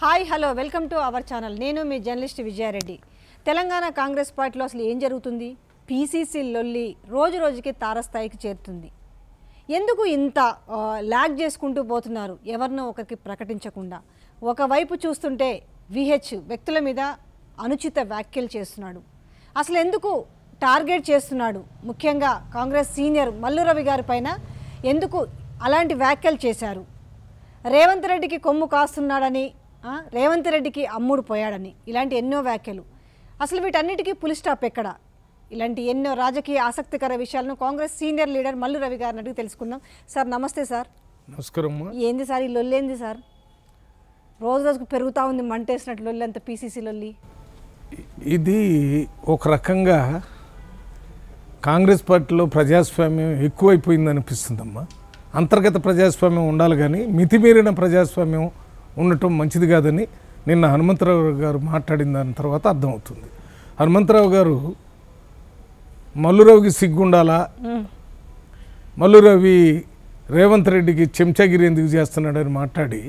Hi hello welcome to our channel నేను మీ journalist Vijaya Reddy Telangana Congress పార్టీలో అసలు ఏం జరుగుతుంది పీసీసీ లొల్లి రోజు రోజుకి తారస్థాయికి చేరుతుంది ఎందుకు ఇంత ఆ, లాగ్ చేసుకుంటూ పోతున్నారు ఎవరినో ఒకరికి ప్రకటించకుండా ఒకవైపు చూస్తుంటే విహెచ్ వ్యక్తుల మీద అనుచిత వ్యాఖ్యలు చేస్తున్నాడు అసలు ఎందుకు టార్గెట్ చేస్తున్నాడు ముఖ్యంగా కాంగ్రెస్ సీనియర్ మల్లు రవి గారి పైన ఎందుకు అలాంటి వ్యాఖ్యలు చేశారు రేవంత్ రెడ్డికి కొమ్ము కాస్తున్నాడని ఆ, రేవంత్ రెడ్డికి అమ్ముడు పోయాడని ఇలాంటి ఎన్నో వ్యాఖ్యలు అసలు వీటన్నిటికీ పులి స్టాప్ ఎక్కడ ఇలాంటి ఎన్నో రాజకీయ ఆసక్తికర విషయాలను కాంగ్రెస్ సీనియర్ లీడర్ మల్లు రవి గారిని అడిగి తెలుసుకుందాం సార్ నమస్తే సార్ నమస్కారం అమ్మా ఏంది సార్ ఈ లొల్లి ఏంది సార్ రోజు రోజుకు పెరుగుతూ ఉంది మంటేసినట్టు లొల్లి అంత పీసీసీ లొల్లి ఇది ఒక రకంగా కాంగ్రెస్ పార్టీలో ప్రజాస్వామ్యం ఎక్కువైపోయింది అనిపిస్తుందమ్మా అంతర్గత ప్రజాస్వామ్యం ఉండాలి కానీ మితిమీరిన ప్రజాస్వామ్యం ఉండటం మంచిది కాదని నిన్న హనుమంతరావు గారు మాట్లాడిన దాని తర్వాత అర్థమవుతుంది హనుమంతరావు గారు మల్లురావుకి సిగ్గుండాలా మల్లురవి రేవంత్ రెడ్డికి చెంచాగిరి ఎందుకు చేస్తున్నాడని మాట్లాడి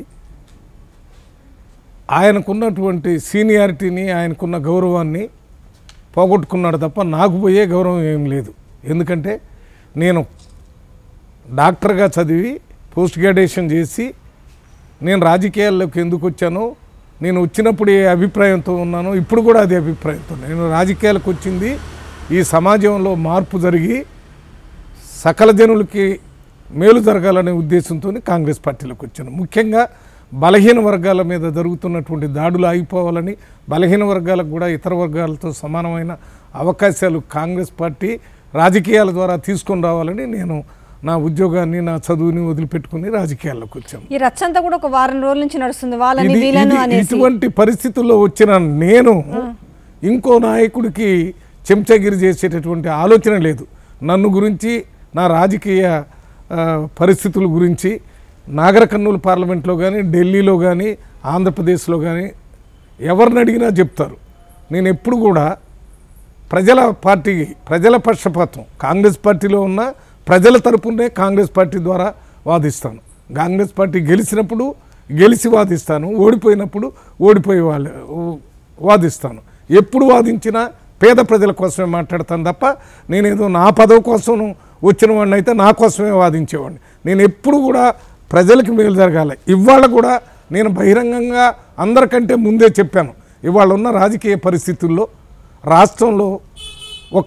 ఆయనకున్నటువంటి సీనియారిటీని ఆయనకున్న గౌరవాన్ని పోగొట్టుకున్నాడు తప్ప నాకు పోయే గౌరవం ఏం లేదు ఎందుకంటే నేను డాక్టర్గా చదివి పోస్ట్ గ్రాడ్యుయేషన్ చేసి నేను రాజకీయాల్లోకి ఎందుకు వచ్చానో నేను వచ్చినప్పుడు ఏ అభిప్రాయంతో ఉన్నానో ఇప్పుడు కూడా అదే అభిప్రాయంతో నేను రాజకీయాలకు వచ్చింది ఈ సమాజంలో మార్పు జరిగి సకల జనులకి మేలు జరగాలనే ఉద్దేశంతో కాంగ్రెస్ పార్టీలోకి వచ్చాను ముఖ్యంగా బలహీన వర్గాల మీద జరుగుతున్నటువంటి దాడులు ఆగిపోవాలని బలహీన వర్గాలకు కూడా ఇతర వర్గాలతో సమానమైన అవకాశాలు కాంగ్రెస్ పార్టీ రాజకీయాల ద్వారా తీసుకొని రావాలని నేను నా ఉద్యోగాన్ని నా చదువుని వదిలిపెట్టుకుని రాజకీయాల్లోకి వచ్చాను ఈ రచ్చంతా కూడా ఒక వారం రోజుల నుంచి నడుస్తుంది వాళ్ళని ఇది- వీళ్ళను ఇది- అనేసి ఇటువంటి పరిస్థితుల్లో వచ్చిన నేను ఇంకో నాయకుడికి చెంచగిరి చేసేటటువంటి ఆలోచన లేదు నన్ను గురించి నా రాజకీయ ఆ, పరిస్థితుల గురించి నాగర కర్నూలు పార్లమెంట్లో కానీ ఢిల్లీలో కానీ ఆంధ్రప్రదేశ్లో కానీ ఎవరిని అడిగినా చెప్తారు నేను ఎప్పుడు కూడా ప్రజల పార్టీ ప్రజల పక్షపాతం కాంగ్రెస్ పార్టీలో ఉన్న ప్రజల తరపునే కాంగ్రెస్ పార్టీ ద్వారా వాదిస్తాను కాంగ్రెస్ పార్టీ గెలిచినప్పుడు గెలిచి వాదిస్తాను ఓడిపోయినప్పుడు ఓడిపోయి వాళ్ళ వాదిస్తాను ఎప్పుడు వాదించినా పేద ప్రజల కోసమే మాట్లాడతాను తప్ప నేనేదో నా పదవి కోసం వచ్చిన వాడిని అయితే నా కోసమే వాదించేవాడిని నేను ఎప్పుడు కూడా ప్రజలకు మేలు జరగాలి ఇవాళ కూడా నేను బహిరంగంగా అందరికంటే ముందే చెప్పాను ఇవాళ ఉన్న రాజకీయ పరిస్థితుల్లో రాష్ట్రంలో ఒక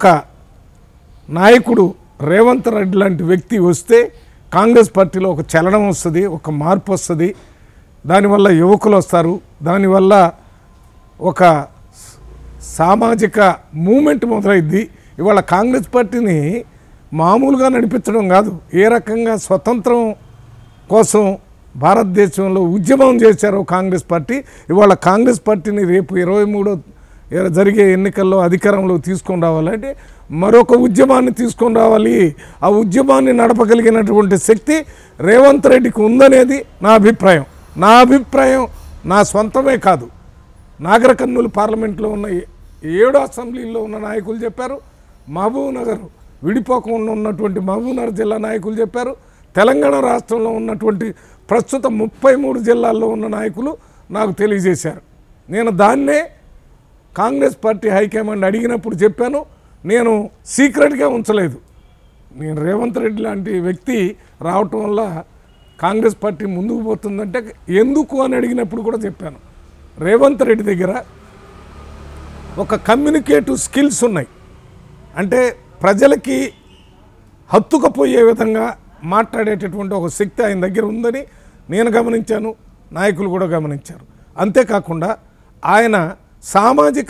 నాయకుడు రేవంత్ రెడ్డి లాంటి వ్యక్తి వస్తే కాంగ్రెస్ పార్టీలో ఒక చలనం వస్తుంది ఒక మార్పు వస్తుంది దానివల్ల యువకులు వస్తారు దానివల్ల ఒక స- సామాజిక మూమెంట్ మొదలైద్ది ఇవాళ కాంగ్రెస్ పార్టీని మామూలుగా నడిపించడం కాదు ఏ రకంగా స్వతంత్రం కోసం భారతదేశంలో ఉద్యమం చేశారో కాంగ్రెస్ పార్టీ ఇవాళ కాంగ్రెస్ పార్టీని రేపు ఇరవై మూడో జరిగే ఎన్నికల్లో అధికారంలో తీసుకొని రావాలంటే మరొక ఉద్యమాన్ని తీసుకొని రావాలి ఆ ఉద్యమాన్ని నడపగలిగినటువంటి శక్తి రేవంత్ రెడ్డికి ఉందనేది నా అభిప్రాయం నా అభిప్రాయం నా సొంతమే కాదు నాగర కర్నూలు పార్లమెంట్లో ఉన్న ఏ- ఏడు అసెంబ్లీల్లో ఉన్న నాయకులు చెప్పారు మహబూబ్ నగర్ విడిపోకుండా ఉన్నటువంటి మహబూబ్ నగర్ జిల్లా నాయకులు చెప్పారు తెలంగాణ రాష్ట్రంలో ఉన్నటువంటి ప్రస్తుతం ముప్పై మూడు జిల్లాల్లో ఉన్న నాయకులు నాకు తెలియజేశారు నేను దాన్నే కాంగ్రెస్ పార్టీ హైకమాండ్ అడిగినప్పుడు చెప్పాను నేను సీక్రెట్గా ఉంచలేదు నేను రేవంత్ రెడ్డి లాంటి వ్యక్తి రావటం వల్ల కాంగ్రెస్ పార్టీ ముందుకు పోతుందంటే ఎందుకు అని అడిగినప్పుడు కూడా చెప్పాను రేవంత్ రెడ్డి దగ్గర ఒక కమ్యూనికేటివ్ స్కిల్స్ ఉన్నాయి అంటే ప్రజలకి హత్తుకపోయే విధంగా మాట్లాడేటటువంటి ఒక శక్తి ఆయన దగ్గర ఉందని నేను గమనించాను నాయకులు కూడా గమనించారు అంతేకాకుండా ఆయన సామాజిక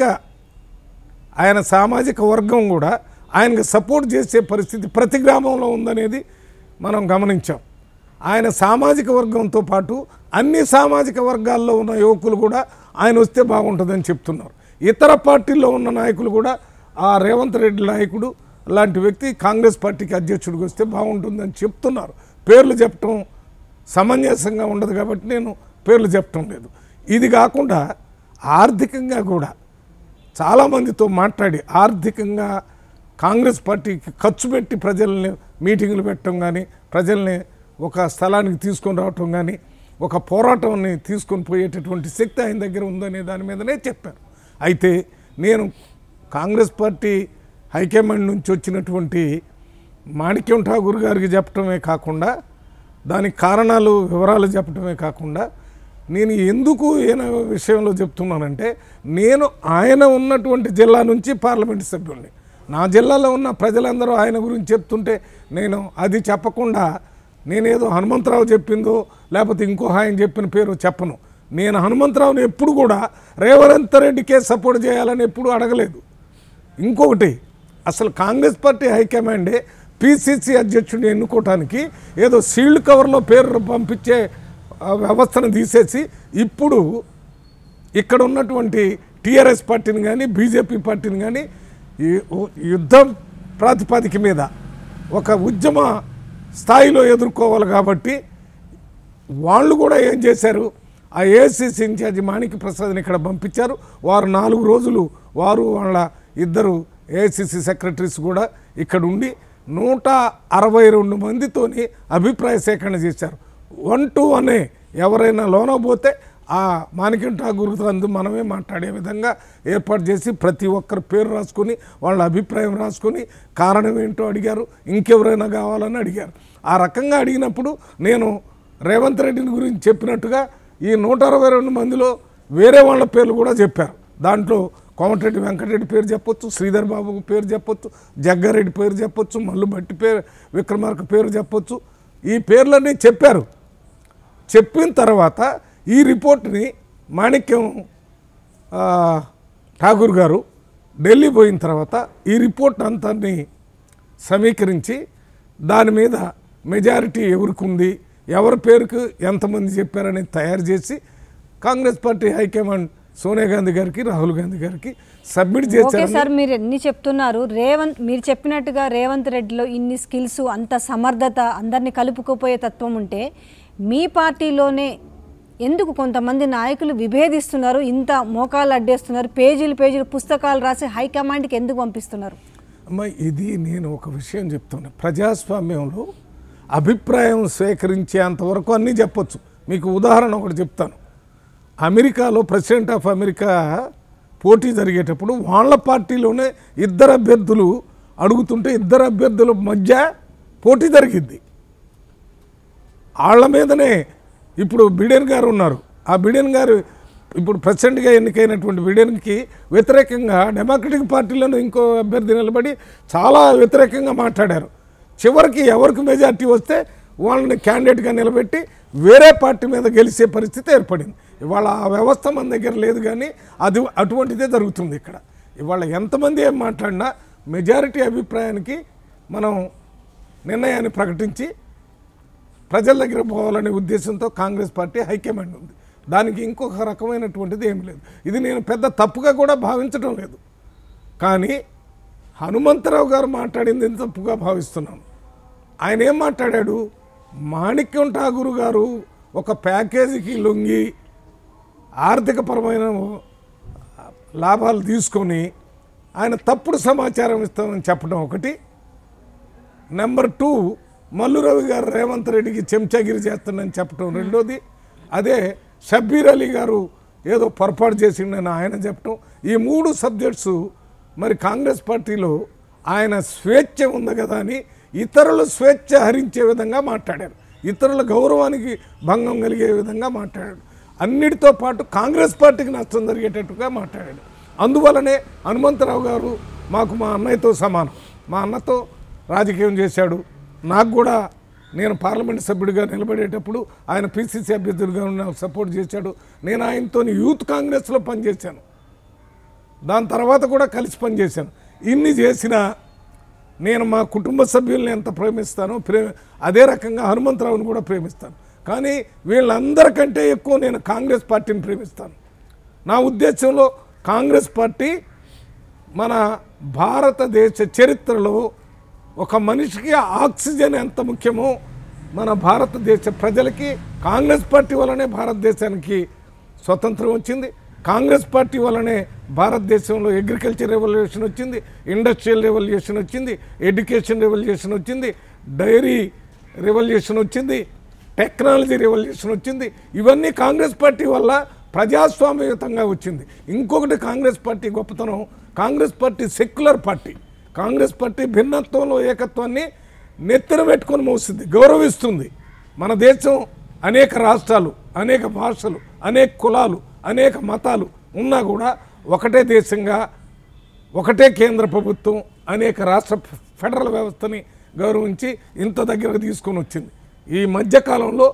ఆయన సామాజిక వర్గం కూడా ఆయనకు సపోర్ట్ చేసే పరిస్థితి ప్రతి గ్రామంలో ఉందనేది మనం గమనించాం ఆయన సామాజిక వర్గంతో పాటు అన్ని సామాజిక వర్గాల్లో ఉన్న యువకులు కూడా ఆయన వస్తే బాగుంటుందని చెప్తున్నారు ఇతర పార్టీల్లో ఉన్న నాయకులు కూడా ఆ రేవంత్ రెడ్డి నాయకుడు లాంటి వ్యక్తి కాంగ్రెస్ పార్టీకి అధ్యక్షుడికి వస్తే బాగుంటుందని చెప్తున్నారు పేర్లు చెప్పటం సమంజసంగా ఉండదు కాబట్టి నేను పేర్లు చెప్పటం లేదు ఇది కాకుండా ఆర్థికంగా కూడా చాలామందితో మాట్లాడి ఆర్థికంగా కాంగ్రెస్ పార్టీకి ఖర్చు పెట్టి ప్రజల్ని మీటింగులు పెట్టడం కానీ ప్రజల్ని ఒక స్థలానికి తీసుకొని రావటం కానీ ఒక పోరాటాన్ని తీసుకొని పోయేటటువంటి శక్తి ఆయన దగ్గర ఉందనే దాని మీదనే చెప్పారు అయితే నేను కాంగ్రెస్ పార్టీ హైకమాండ్ నుంచి వచ్చినటువంటి మాణిక్యం ఠాగూర్ గారికి చెప్పటమే కాకుండా దానికి కారణాలు వివరాలు చెప్పటమే కాకుండా నేను ఎందుకు ఈయన విషయంలో చెప్తున్నానంటే నేను ఆయన ఉన్నటువంటి జిల్లా నుంచి పార్లమెంట్ సభ్యుడిని నా జిల్లాలో ఉన్న ప్రజలందరూ ఆయన గురించి చెప్తుంటే నేను అది చెప్పకుండా నేనేదో హనుమంతరావు చెప్పిందో లేకపోతే ఇంకో ఆయన చెప్పిన పేరు చెప్పను నేను హనుమంతరావుని ఎప్పుడు కూడా రేవంత్ రెడ్డికే సపోర్ట్ చేయాలని ఎప్పుడు అడగలేదు ఇంకొకటి అసలు కాంగ్రెస్ పార్టీ హైకమాండే పిసిసి అధ్యక్షుడిని ఎన్నుకోవటానికి ఏదో సీల్డ్ కవర్లో పేరు పంపించే ఆ, వ్యవస్థను తీసేసి ఇప్పుడు ఇక్కడ ఉన్నటువంటి టీఆర్ఎస్ పార్టీని కానీ బీజేపీ పార్టీని కానీ ఈ ఉ- యుద్ధం ప్రాతిపదిక మీద ఒక ఉద్యమ స్థాయిలో ఎదుర్కోవాలి కాబట్టి వాళ్ళు కూడా ఏం చేశారు ఆ ఏఐసిసి ఇన్ఛార్జి మాణిక్య ప్రసాద్ని ఇక్కడ పంపించారు వారు నాలుగు రోజులు వారు వాళ్ళ ఇద్దరు ఏఐసిసి సెక్రటరీస్ కూడా ఇక్కడ ఉండి నూట అరవై రెండు మందితోని అభిప్రాయ సేకరణ చేశారు వన్ టు వనే ఎవరైనా లోన పోతే ఆ మాణిక్యం ఠాగూర్ అందు మనమే మాట్లాడే విధంగా ఏర్పాటు చేసి ప్రతి ఒక్కరి పేరు రాసుకొని వాళ్ళ అభిప్రాయం రాసుకొని కారణం ఏంటో అడిగారు ఇంకెవరైనా కావాలని అడిగారు ఆ రకంగా అడిగినప్పుడు నేను రేవంత్ రెడ్డిని గురించి చెప్పినట్టుగా ఈ నూట అరవై రెండు మందిలో వేరే వాళ్ళ పేర్లు కూడా చెప్పారు దాంట్లో కోమటిరెడ్డి వెంకటరెడ్డి పేరు చెప్పొచ్చు శ్రీధర్ బాబు పేరు చెప్పొచ్చు జగ్గారెడ్డి పేరు చెప్పొచ్చు మల్లు బట్టి పేరు విక్రమార్క పేరు చెప్పొచ్చు ఈ పేర్లన్నీ చెప్పారు చెప్పిన తర్వాత ఈ రిపోర్ట్ని మాణిక్యం ఆ, ఠాగూర్ గారు ఢిల్లీ పోయిన తర్వాత ఈ రిపోర్ట్ అంతాన్ని సమీకరించి దాని మీద మెజారిటీ ఎవరికి ఉంది ఎవరి పేరుకు ఎంతమంది చెప్పారనేది తయారు చేసి కాంగ్రెస్ పార్టీ హైకమాండ్ సోనియా గాంధీ గారికి రాహుల్ గాంధీ గారికి సబ్మిట్ ఓకే చేశారు సార్ మీరు ఎన్ని చెప్తున్నారు రేవంత్ మీరు చెప్పినట్టుగా రేవంత్ రెడ్డిలో ఇన్ని స్కిల్స్ అంత సమర్థత అందరినీ కలుపుకుపోయే తత్వం ఉంటే మీ పార్టీలోనే ఎందుకు కొంతమంది నాయకులు విభేదిస్తున్నారు ఇంత మోకాలు అడ్డేస్తున్నారు పేజీలు పేజీలు పుస్తకాలు రాసి హైకమాండ్కి ఎందుకు పంపిస్తున్నారు అమ్మ ఇది నేను ఒక విషయం చెప్తున్నా ప్రజాస్వామ్యంలో అభిప్రాయం స్వీకరించేంతవరకు అన్నీ చెప్పొచ్చు మీకు ఉదాహరణ ఒకటి చెప్తాను అమెరికాలో ప్రెసిడెంట్ ఆఫ్ అమెరికా పోటీ జరిగేటప్పుడు వాళ్ళ పార్టీలోనే ఇద్దరు అభ్యర్థులు అడుగుతుంటే ఇద్దరు అభ్యర్థుల మధ్య పోటీ జరిగింది వాళ్ళ మీదనే ఇప్పుడు బిడెన్ గారు ఉన్నారు ఆ బిడెన్ గారు ఇప్పుడు ప్రెసిడెంట్గా ఎన్నికైనటువంటి బిడెన్కి వ్యతిరేకంగా డెమోక్రటిక్ పార్టీలోనే ఇంకో అభ్యర్థి నిలబడి చాలా వ్యతిరేకంగా మాట్లాడారు చివరికి ఎవరికి మెజార్టీ వస్తే వాళ్ళని క్యాండిడేట్గా నిలబెట్టి వేరే పార్టీ మీద గెలిచే పరిస్థితి ఏర్పడింది ఇవాళ ఆ వ్యవస్థ మన దగ్గర లేదు కానీ అది అటువంటిదే జరుగుతుంది ఇక్కడ ఇవాళ ఎంతమంది ఏం మాట్లాడినా మెజారిటీ అభిప్రాయానికి మనం నిర్ణయాన్ని ప్రకటించి ప్రజల దగ్గర పోవాలనే ఉద్దేశంతో కాంగ్రెస్ పార్టీ హైకమాండ్ ఉంది దానికి ఇంకొక రకమైనటువంటిది ఏమి లేదు ఇది నేను పెద్ద తప్పుగా కూడా భావించడం లేదు కానీ హనుమంతరావు గారు మాట్లాడింది తప్పుగా భావిస్తున్నాను ఆయన ఏం మాట్లాడాడు మాణిక్యం ఠాగూర్ గారు ఒక ప్యాకేజీకి లొంగి ఆర్థికపరమైన లాభాలు తీసుకొని ఆయన తప్పుడు సమాచారం ఇస్తామని చెప్పడం ఒకటి నెంబర్ టూ మల్లు రవి గారు రేవంత్ రెడ్డికి చెంచాగిరి చేస్తానని చెప్పడం రెండోది అదే షబ్బీర్ అలీ గారు ఏదో పొరపాటు చేసిండని ఆయన చెప్పడం ఈ మూడు సబ్జెక్ట్స్ మరి కాంగ్రెస్ పార్టీలో ఆయన స్వేచ్ఛ ఉంది కదా అని ఇతరుల స్వేచ్ఛ హరించే విధంగా మాట్లాడారు ఇతరుల గౌరవానికి భంగం కలిగే విధంగా మాట్లాడాడు అన్నిటితో పాటు కాంగ్రెస్ పార్టీకి నష్టం జరిగేటట్టుగా మాట్లాడాడు అందువలనే హనుమంతరావు గారు మాకు మా అన్నయ్యతో సమానం మా అన్నతో రాజకీయం చేశాడు నాకు కూడా నేను పార్లమెంట్ సభ్యుడిగా నిలబడేటప్పుడు ఆయన పిసిసి అభ్యర్థులుగా ఉన్న సపోర్ట్ చేశాడు నేను ఆయనతో యూత్ కాంగ్రెస్లో పనిచేశాను దాని తర్వాత కూడా కలిసి పనిచేశాను ఇన్ని చేసినా నేను మా కుటుంబ సభ్యుల్ని ఎంత ప్రేమిస్తానో ప్రే అదే రకంగా హనుమంతరావుని కూడా ప్రేమిస్తాను కానీ వీళ్ళందరికంటే ఎక్కువ నేను కాంగ్రెస్ పార్టీని ప్రేమిస్తాను నా ఉద్దేశంలో కాంగ్రెస్ పార్టీ మన భారతదేశ చరిత్రలో ఒక మనిషికి ఆక్సిజన్ ఎంత ముఖ్యమో మన భారతదేశ ప్రజలకి కాంగ్రెస్ పార్టీ వల్లనే భారతదేశానికి స్వతంత్రం వచ్చింది కాంగ్రెస్ పార్టీ వల్లనే భారతదేశంలో అగ్రికల్చర్ రెవల్యూషన్ వచ్చింది ఇండస్ట్రియల్ రెవల్యూషన్ వచ్చింది ఎడ్యుకేషన్ రెవల్యూషన్ వచ్చింది డైరీ రెవల్యూషన్ వచ్చింది టెక్నాలజీ రెవల్యూషన్ వచ్చింది ఇవన్నీ కాంగ్రెస్ పార్టీ వల్ల ప్రజాస్వామ్యయుతంగా వచ్చింది ఇంకొకటి కాంగ్రెస్ పార్టీ గొప్పతనం Congress party secular party Congress party భిన్నత్వంలో ఏకత్వాన్ని నెత్తిన పెట్టుకొని మోస్తుంది గౌరవిస్తుంది మన దేశం అనేక రాష్ట్రాలు అనేక భాషలు అనేక కులాలు అనేక మతాలు ఉన్నా కూడా ఒకటే దేశంగా ఒకటే కేంద్ర ప్రభుత్వం అనేక రాష్ట్ర ఫెడరల్ వ్యవస్థని గౌరవించి ఇంత దగ్గరకు తీసుకొని వచ్చింది ఈ మధ్యకాలంలో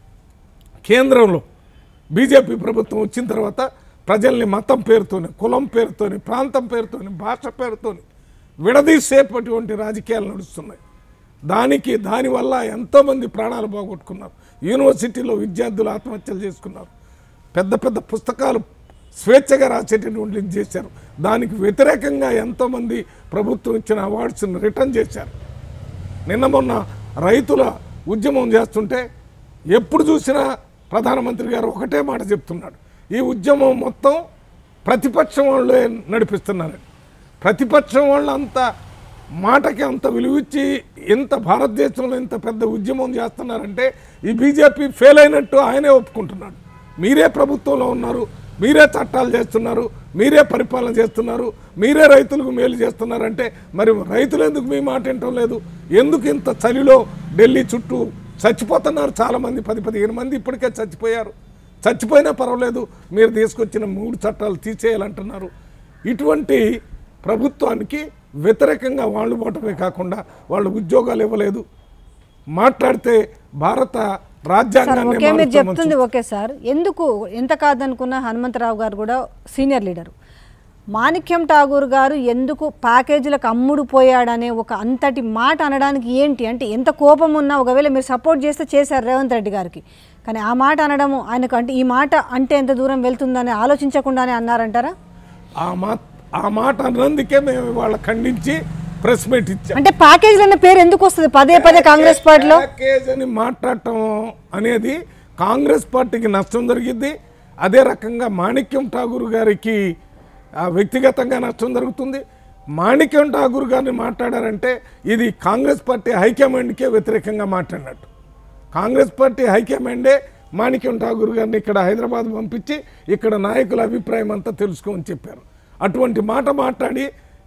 కేంద్రంలో బీజేపీ ప్రభుత్వం వచ్చిన తర్వాత ప్రజల్ని మతం పేరుతోని కులం పేరుతోని ప్రాంతం పేరుతోని భాష పేరుతోని విడదీసేటటువంటి రాజకీయాలు నడుస్తున్నాయి దానికి దానివల్ల ఎంతోమంది ప్రాణాలు పోగొట్టుకున్నారు యూనివర్సిటీలో విద్యార్థులు ఆత్మహత్యలు చేసుకున్నారు పెద్ద పెద్ద పుస్తకాలు స్వేచ్ఛగా రాసేటటువంటి ఇది చేశారు దానికి వ్యతిరేకంగా ఎంతోమంది ప్రభుత్వం ఇచ్చిన అవార్డ్స్ని రిటర్న్ చేశారు నిన్న మొన్న రైతుల ఉద్యమం చేస్తుంటే ఎప్పుడు చూసినా ప్రధానమంత్రి గారు ఒకటే మాట చెప్తున్నాడు ఈ ఉద్యమం మొత్తం ప్రతిపక్షం వాళ్ళే నడిపిస్తున్నారు ప్రతిపక్షం వాళ్ళు అంత మాటకి అంత విలువిచ్చి ఇంత భారతదేశంలో ఇంత పెద్ద ఉద్యమం చేస్తున్నారంటే ఈ బీజేపీ ఫెయిల్ అయినట్టు ఆయనే ఒప్పుకుంటున్నాడు మీరే ప్రభుత్వంలో ఉన్నారు మీరే చట్టాలు చేస్తున్నారు మీరే పరిపాలన చేస్తున్నారు మీరే రైతులకు మేలు చేస్తున్నారంటే మరి రైతులు ఎందుకు మీ మాట వింటం లేదు ఎందుకు ఇంత చలిలో ఢిల్లీ చుట్టూ చచ్చిపోతున్నారు చాలామంది పది పదిహేను మంది ఇప్పటికే చచ్చిపోయారు చచ్చిపోయినా పర్వాలేదు మీరు తీసుకొచ్చిన మూడు చట్టాలు తీసేయాలంటున్నారు ఇటువంటి ప్రభుత్వానికి వ్యతిరేకంగా వాళ్ళు పోవటమే కాకుండా వాళ్ళు ఉద్యోగాలు ఇవ్వలేదు మాట్లాడితే భారత సార్ రాజ్యాంగాన్ని ఓకే మీరు మారుస్తామని చెప్తుంది ఓకే సార్ ఎందుకు ఎంత కాదనుకున్న హనుమంతరావు గారు కూడా సీనియర్ లీడరు మాణిక్యం ఠాగూర్ గారు ఎందుకు ప్యాకేజీలకు అమ్ముడు పోయాడనే ఒక అంతటి మాట అనడానికి ఏంటి అంటే ఎంత కోపం ఉన్నా ఒకవేళ మీరు సపోర్ట్ చేస్తే చేశారు రేవంత్ రెడ్డి గారికి కానీ ఆ మాట అనడము ఆయనకు అంటే ఈ మాట అంటే ఎంత దూరం వెళ్తుందని ఆలోచించకుండానే అన్నారంటారా ఆ మా ఆ మాట అన్నందుకే మేము ఇవాళ ఖండించి ప్రెస్ మీట్ ఇచ్చాం అంటే ప్యాకేజీలు అన్న పేరు ఎందుకు వస్తుంది పదే పదే కాంగ్రెస్ పార్టీలో ప్యాకేజ్ అని మాట్లాడటం అనేది కాంగ్రెస్ పార్టీకి నష్టం జరిగింది అదే రకంగా మాణిక్యం ఠాగూర్ గారికి ఆ, వ్యక్తిగతంగా నష్టం జరుగుతుంది మాణిక్యం ఠాగూర్ గారిని మాట్లాడారంటే ఇది కాంగ్రెస్ పార్టీ హైకమాండ్కే వ్యతిరేకంగా మాట్లాడినట్టు కాంగ్రెస్ పార్టీ హైకమాండే మాణిక్యం ఠాగూర్ గారిని ఇక్కడ హైదరాబాద్ పంపించి ఇక్కడ నాయకుల అభిప్రాయం అంతా తెలుసుకోమని చెప్పారు అటువంటి మాట మాట్లాడి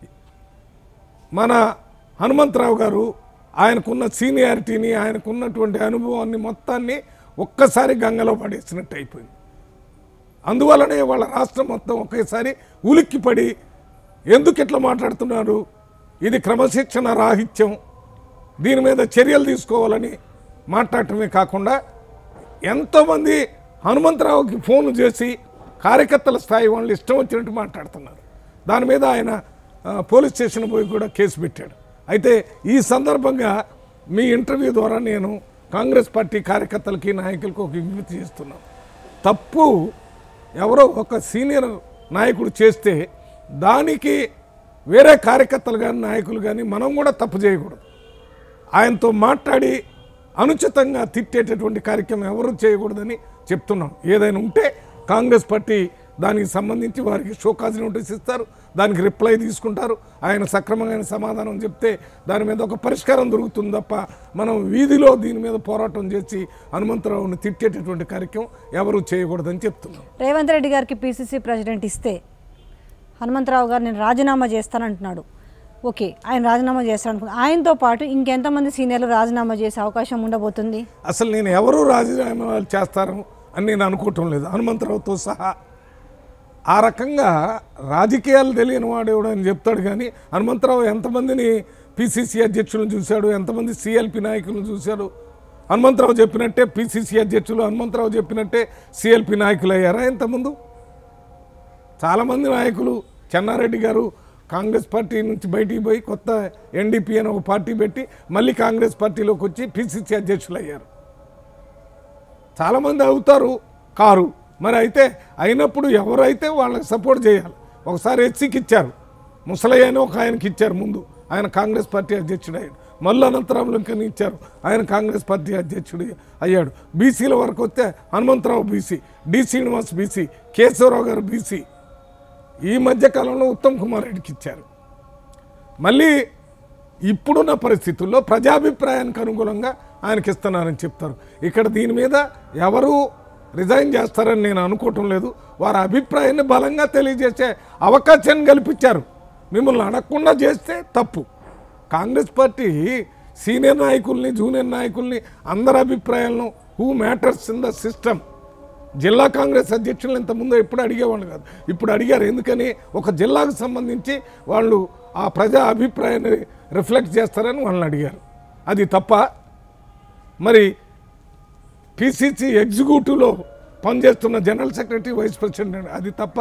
మన హనుమంతరావు గారు ఆయనకున్న సీనియారిటీని ఆయనకున్నటువంటి అనుభవాన్ని మొత్తాన్ని ఒక్కసారి గంగలో పడేసినట్టు అయిపోయింది అందువల్లనే వాళ్ళ రాష్ట్రం మొత్తం ఒకేసారి ఉలిక్కిపడి ఎందుకు ఇట్లా మాట్లాడుతున్నారు ఇది క్రమశిక్షణ రాహిత్యం దీని మీద చర్యలు తీసుకోవాలని మాట్లాడటమే కాకుండా ఎంతోమంది హనుమంతరావుకి ఫోన్ చేసి కార్యకర్తల స్థాయి వాళ్ళు ఇష్టం వచ్చినట్టు మాట్లాడుతున్నారు దాని మీద ఆయన ఆ, పోలీస్ స్టేషన్ పోయి కూడా కేసు పెట్టాడు అయితే ఈ సందర్భంగా మీ ఇంటర్వ్యూ ద్వారా నేను కాంగ్రెస్ పార్టీ కార్యకర్తలకి నాయకులకు ఒక విజ్ఞప్తి చేస్తున్నాను తప్పు ఎవరో ఒక సీనియర్ నాయకుడు చేస్తే దానికి వేరే కార్యకర్తలు కానీ నాయకులు కానీ మనం కూడా తప్పు చేయకూడదు ఆయనతో మాట్లాడి అనుచితంగా తిట్టేటటువంటి కార్యక్రమం ఎవరు చేయకూడదని చెప్తున్నాం ఏదైనా ఉంటే కాంగ్రెస్ పార్టీ దానికి సంబంధించి వారికి షోకాజ్ నోటీస్ ఇస్తారు దానికి రిప్లై తీసుకుంటారు ఆయన సక్రమంగా సమాధానం చెప్తే దాని మీద ఒక పరిష్కారం దొరుకుతుంది తప్ప మనం వీధిలో దీని మీద పోరాటం చేసి హనుమంతరావుని తిట్టేటటువంటి కార్యక్రమం ఎవరు చేయకూడదని చెప్తున్నాం రేవంత్ రెడ్డి గారికి పీసీసీ ప్రెసిడెంట్ ఇస్తే హనుమంతరావు గారు నేను రాజీనామా చేస్తానంటున్నాడు ఓకే ఆయన రాజీనామా చేస్తాను ఆయనతో పాటు ఇంకెంతమంది సీనియర్లు రాజీనామా చేసే అవకాశం ఉండబోతుంది అసలు నేను ఎవరు రాజీనామాలు చేస్తారు అని నేను అనుకోవటం లేదు హనుమంతరావుతో సహా ఆ రకంగా రాజకీయాలు తెలియని వాడు ఎవడు అని చెప్తాడు కానీ హనుమంతరావు ఎంతమందిని పిసిసి అధ్యక్షులను చూశాడు ఎంతమంది సిఎల్పి నాయకులను చూశాడు హనుమంతరావు చెప్పినట్టే పిసిసి అధ్యక్షులు హనుమంతరావు చెప్పినట్టే సిఎల్పి నాయకులు అయ్యారా ఇంతకుముందు చాలామంది నాయకులు చెన్నారెడ్డి గారు కాంగ్రెస్ పార్టీ నుంచి బయటికి పోయి కొత్త ఎన్డీపీ అని ఒక పార్టీ పెట్టి మళ్ళీ కాంగ్రెస్ పార్టీలోకి వచ్చి పిసిసి అధ్యక్షులు అయ్యారు చాలామంది అవుతారు కారు మరి అయితే అయినప్పుడు ఎవరైతే వాళ్ళకి సపోర్ట్ చేయాలి ఒకసారి హెచ్సికి ఇచ్చారు ముసలయ్య అని ఒక ఆయనకి ఇచ్చారు ముందు ఆయన కాంగ్రెస్ పార్టీ అధ్యక్షుడు అయ్యాడు మళ్ళీ అనంతరాం లింకన్ ఇచ్చారు ఆయన కాంగ్రెస్ పార్టీ అధ్యక్షుడు అయ్యాడు బీసీల వరకు వస్తే Hanumantha Rao BC D Srinivas BC Keshava Rao గారు బీసీ ఈ మధ్య కాలంలో ఉత్తమ్ కుమార్ రెడ్డికి ఇచ్చారు మళ్ళీ ఇప్పుడున్న పరిస్థితుల్లో ప్రజాభిప్రాయానికి అనుగుణంగా ఆయనకి ఇస్తున్నారని చెప్తారు ఇక్కడ దీని మీద ఎవరు రిజైన్ చేస్తారని నేను అనుకోవటం లేదు వారి అభిప్రాయాన్ని బలంగా తెలియజేసే అవకాశాన్ని కల్పించారు మిమ్మల్ని అడగకుండా చేస్తే తప్పు కాంగ్రెస్ పార్టీ సీనియర్ నాయకుల్ని జూనియర్ నాయకుల్ని అందరి అభిప్రాయాలను who matters in the system జిల్లా కాంగ్రెస్ అధ్యక్షులు ఇంతకుముందు ఎప్పుడు అడిగేవాళ్ళు కాదు ఇప్పుడు అడిగారు ఎందుకని ఒక జిల్లాకు సంబంధించి వాళ్ళు ఆ ప్రజా అభిప్రాయాన్ని రిఫ్లెక్ట్ చేస్తారని వాళ్ళని అడిగారు అది తప్ప మరి పిసిసి ఎగ్జిక్యూటివ్లో పనిచేస్తున్న జనరల్ సెక్రటరీ వైస్ ప్రెసిడెంట్ అది తప్ప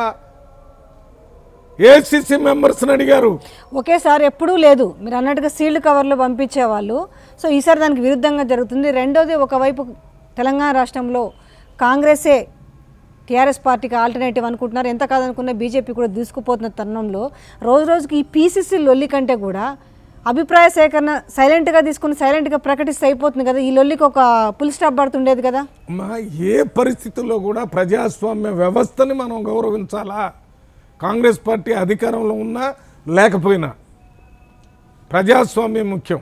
ఏఐసిసి మెంబర్స్ని అడిగారు ఒకేసారి ఎప్పుడూ లేదు మీరు అన్నట్టుగా సీల్డ్ కవర్లు పంపించేవాళ్ళు సో ఈసారి దానికి విరుద్ధంగా జరుగుతుంది రెండోది ఒకవైపు తెలంగాణ రాష్ట్రంలో కాంగ్రెసే టీఆర్ఎస్ పార్టీకి ఆల్టర్నేటివ్ అనుకుంటున్నారు ఎంత కాదనుకున్నా బీజేపీ కూడా దూసుకుపోతున్న తరుణంలో రోజు రోజుకి ఈ పీసీసీ లొల్లి కంటే కూడా అభిప్రాయ సేకరణ సైలెంట్గా తీసుకుని సైలెంట్గా ప్రకటిస్తే అయిపోతుంది కదా ఈ లొల్లికి ఒక పుల్ స్టాప్ పడుతుండేది కదా మా ఏ పరిస్థితుల్లో కూడా ప్రజాస్వామ్య వ్యవస్థని మనం గౌరవించాలా కాంగ్రెస్ పార్టీ అధికారంలో ఉన్నా లేకపోయినా ప్రజాస్వామ్యం ముఖ్యం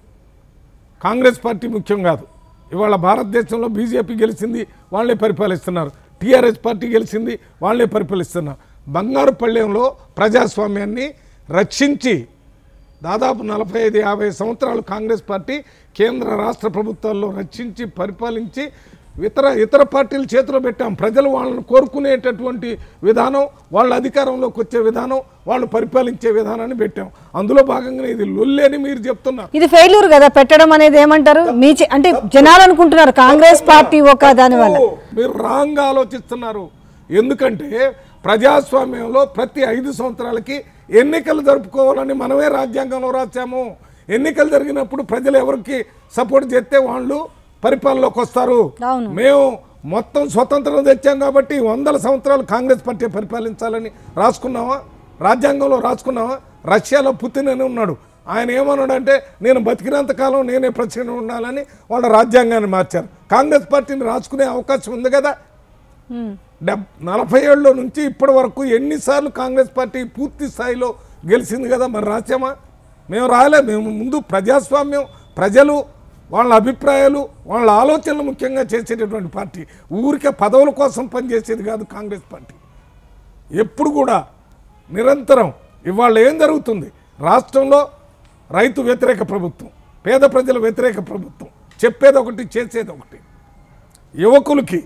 కాంగ్రెస్ పార్టీ ముఖ్యం కాదు ఇవాళ భారతదేశంలో బీజేపీ గెలిచింది వాళ్ళే పరిపాలిస్తున్నారు టీఆర్ఎస్ పార్టీ గెలిచింది వాళ్ళే పరిపాలిస్తున్నారు బంగారు పళ్ళెంలో ప్రజాస్వామ్యాన్ని రక్షించి దాదాపు నలభై ఐదు యాభై సంవత్సరాలు కాంగ్రెస్ పార్టీ కేంద్ర రాష్ట్ర ప్రభుత్వాల్లో రక్షించి పరిపాలించి ఇతర ఇతర పార్టీలు చేతిలో పెట్టాం ప్రజలు వాళ్ళని కోరుకునేటటువంటి విధానం వాళ్ళ అధికారంలోకి వచ్చే విధానం వాళ్ళు పరిపాలించే విధానాన్ని పెట్టాం అందులో భాగంగానే ఇది లొల్లి అని మీరు చెప్తున్నారు ఇది ఫెయిల్యూర్ కదా పెట్టడం అనేది ఏమంటారు మీ చే- అంటే జనాలు అనుకుంటున్నారు కాంగ్రెస్ పార్టీ ఒక దాని వల్ల మీరు రాంగ్ ఆలోచిస్తున్నారు ఎందుకంటే ప్రజాస్వామ్యంలో ప్రతి ఐదు సంవత్సరాలకి ఎన్నికలు జరుపుకోవాలని మనమే రాజ్యాంగంలో రాశాము ఎన్నికలు జరిగినప్పుడు ప్రజలు ఎవరికి సపోర్ట్ చేస్తే వాళ్ళు పరిపాలనలోకి వస్తారు అవును. మేము మొత్తం స్వతంత్రం తెచ్చాం కాబట్టి వందల సంవత్సరాలు కాంగ్రెస్ పార్టీ పరిపాలించాలని రాసుకున్నావా రాజ్యాంగంలో రాసుకున్నావా రష్యాలో పుతిన్ అని ఉన్నాడు ఆయన ఏమన్నాడంటే నేను బతికినంత కాలం నేనే ప్రెసిడెంట్ ఉండాలని వాళ్ళ రాజ్యాంగాన్ని మార్చారు కాంగ్రెస్ పార్టీని రాసుకునే అవకాశం ఉంది కదా ఉమ్. డెబ్ నలభై ఏళ్ళ నుంచి ఇప్పటి వరకు ఎన్నిసార్లు కాంగ్రెస్ పార్టీ పూర్తి స్థాయిలో గెలిచింది కదా మరి రాసామా మేము రాలే మేము ముందు ప్రజాస్వామ్యం ప్రజలు వాళ్ళ అభిప్రాయాలు వాళ్ళ ఆలోచనలు ముఖ్యంగా చేసేటటువంటి పార్టీ ఊరికే పదవుల కోసం పనిచేసేది కాదు కాంగ్రెస్ పార్టీ ఎప్పుడు కూడా నిరంతరం ఇవాళ ఏం జరుగుతుంది రాష్ట్రంలో రైతు వ్యతిరేక ప్రభుత్వం పేద ప్రజల వ్యతిరేక ప్రభుత్వం చెప్పేది ఒకటి చేసేది ఒకటి యువకులకి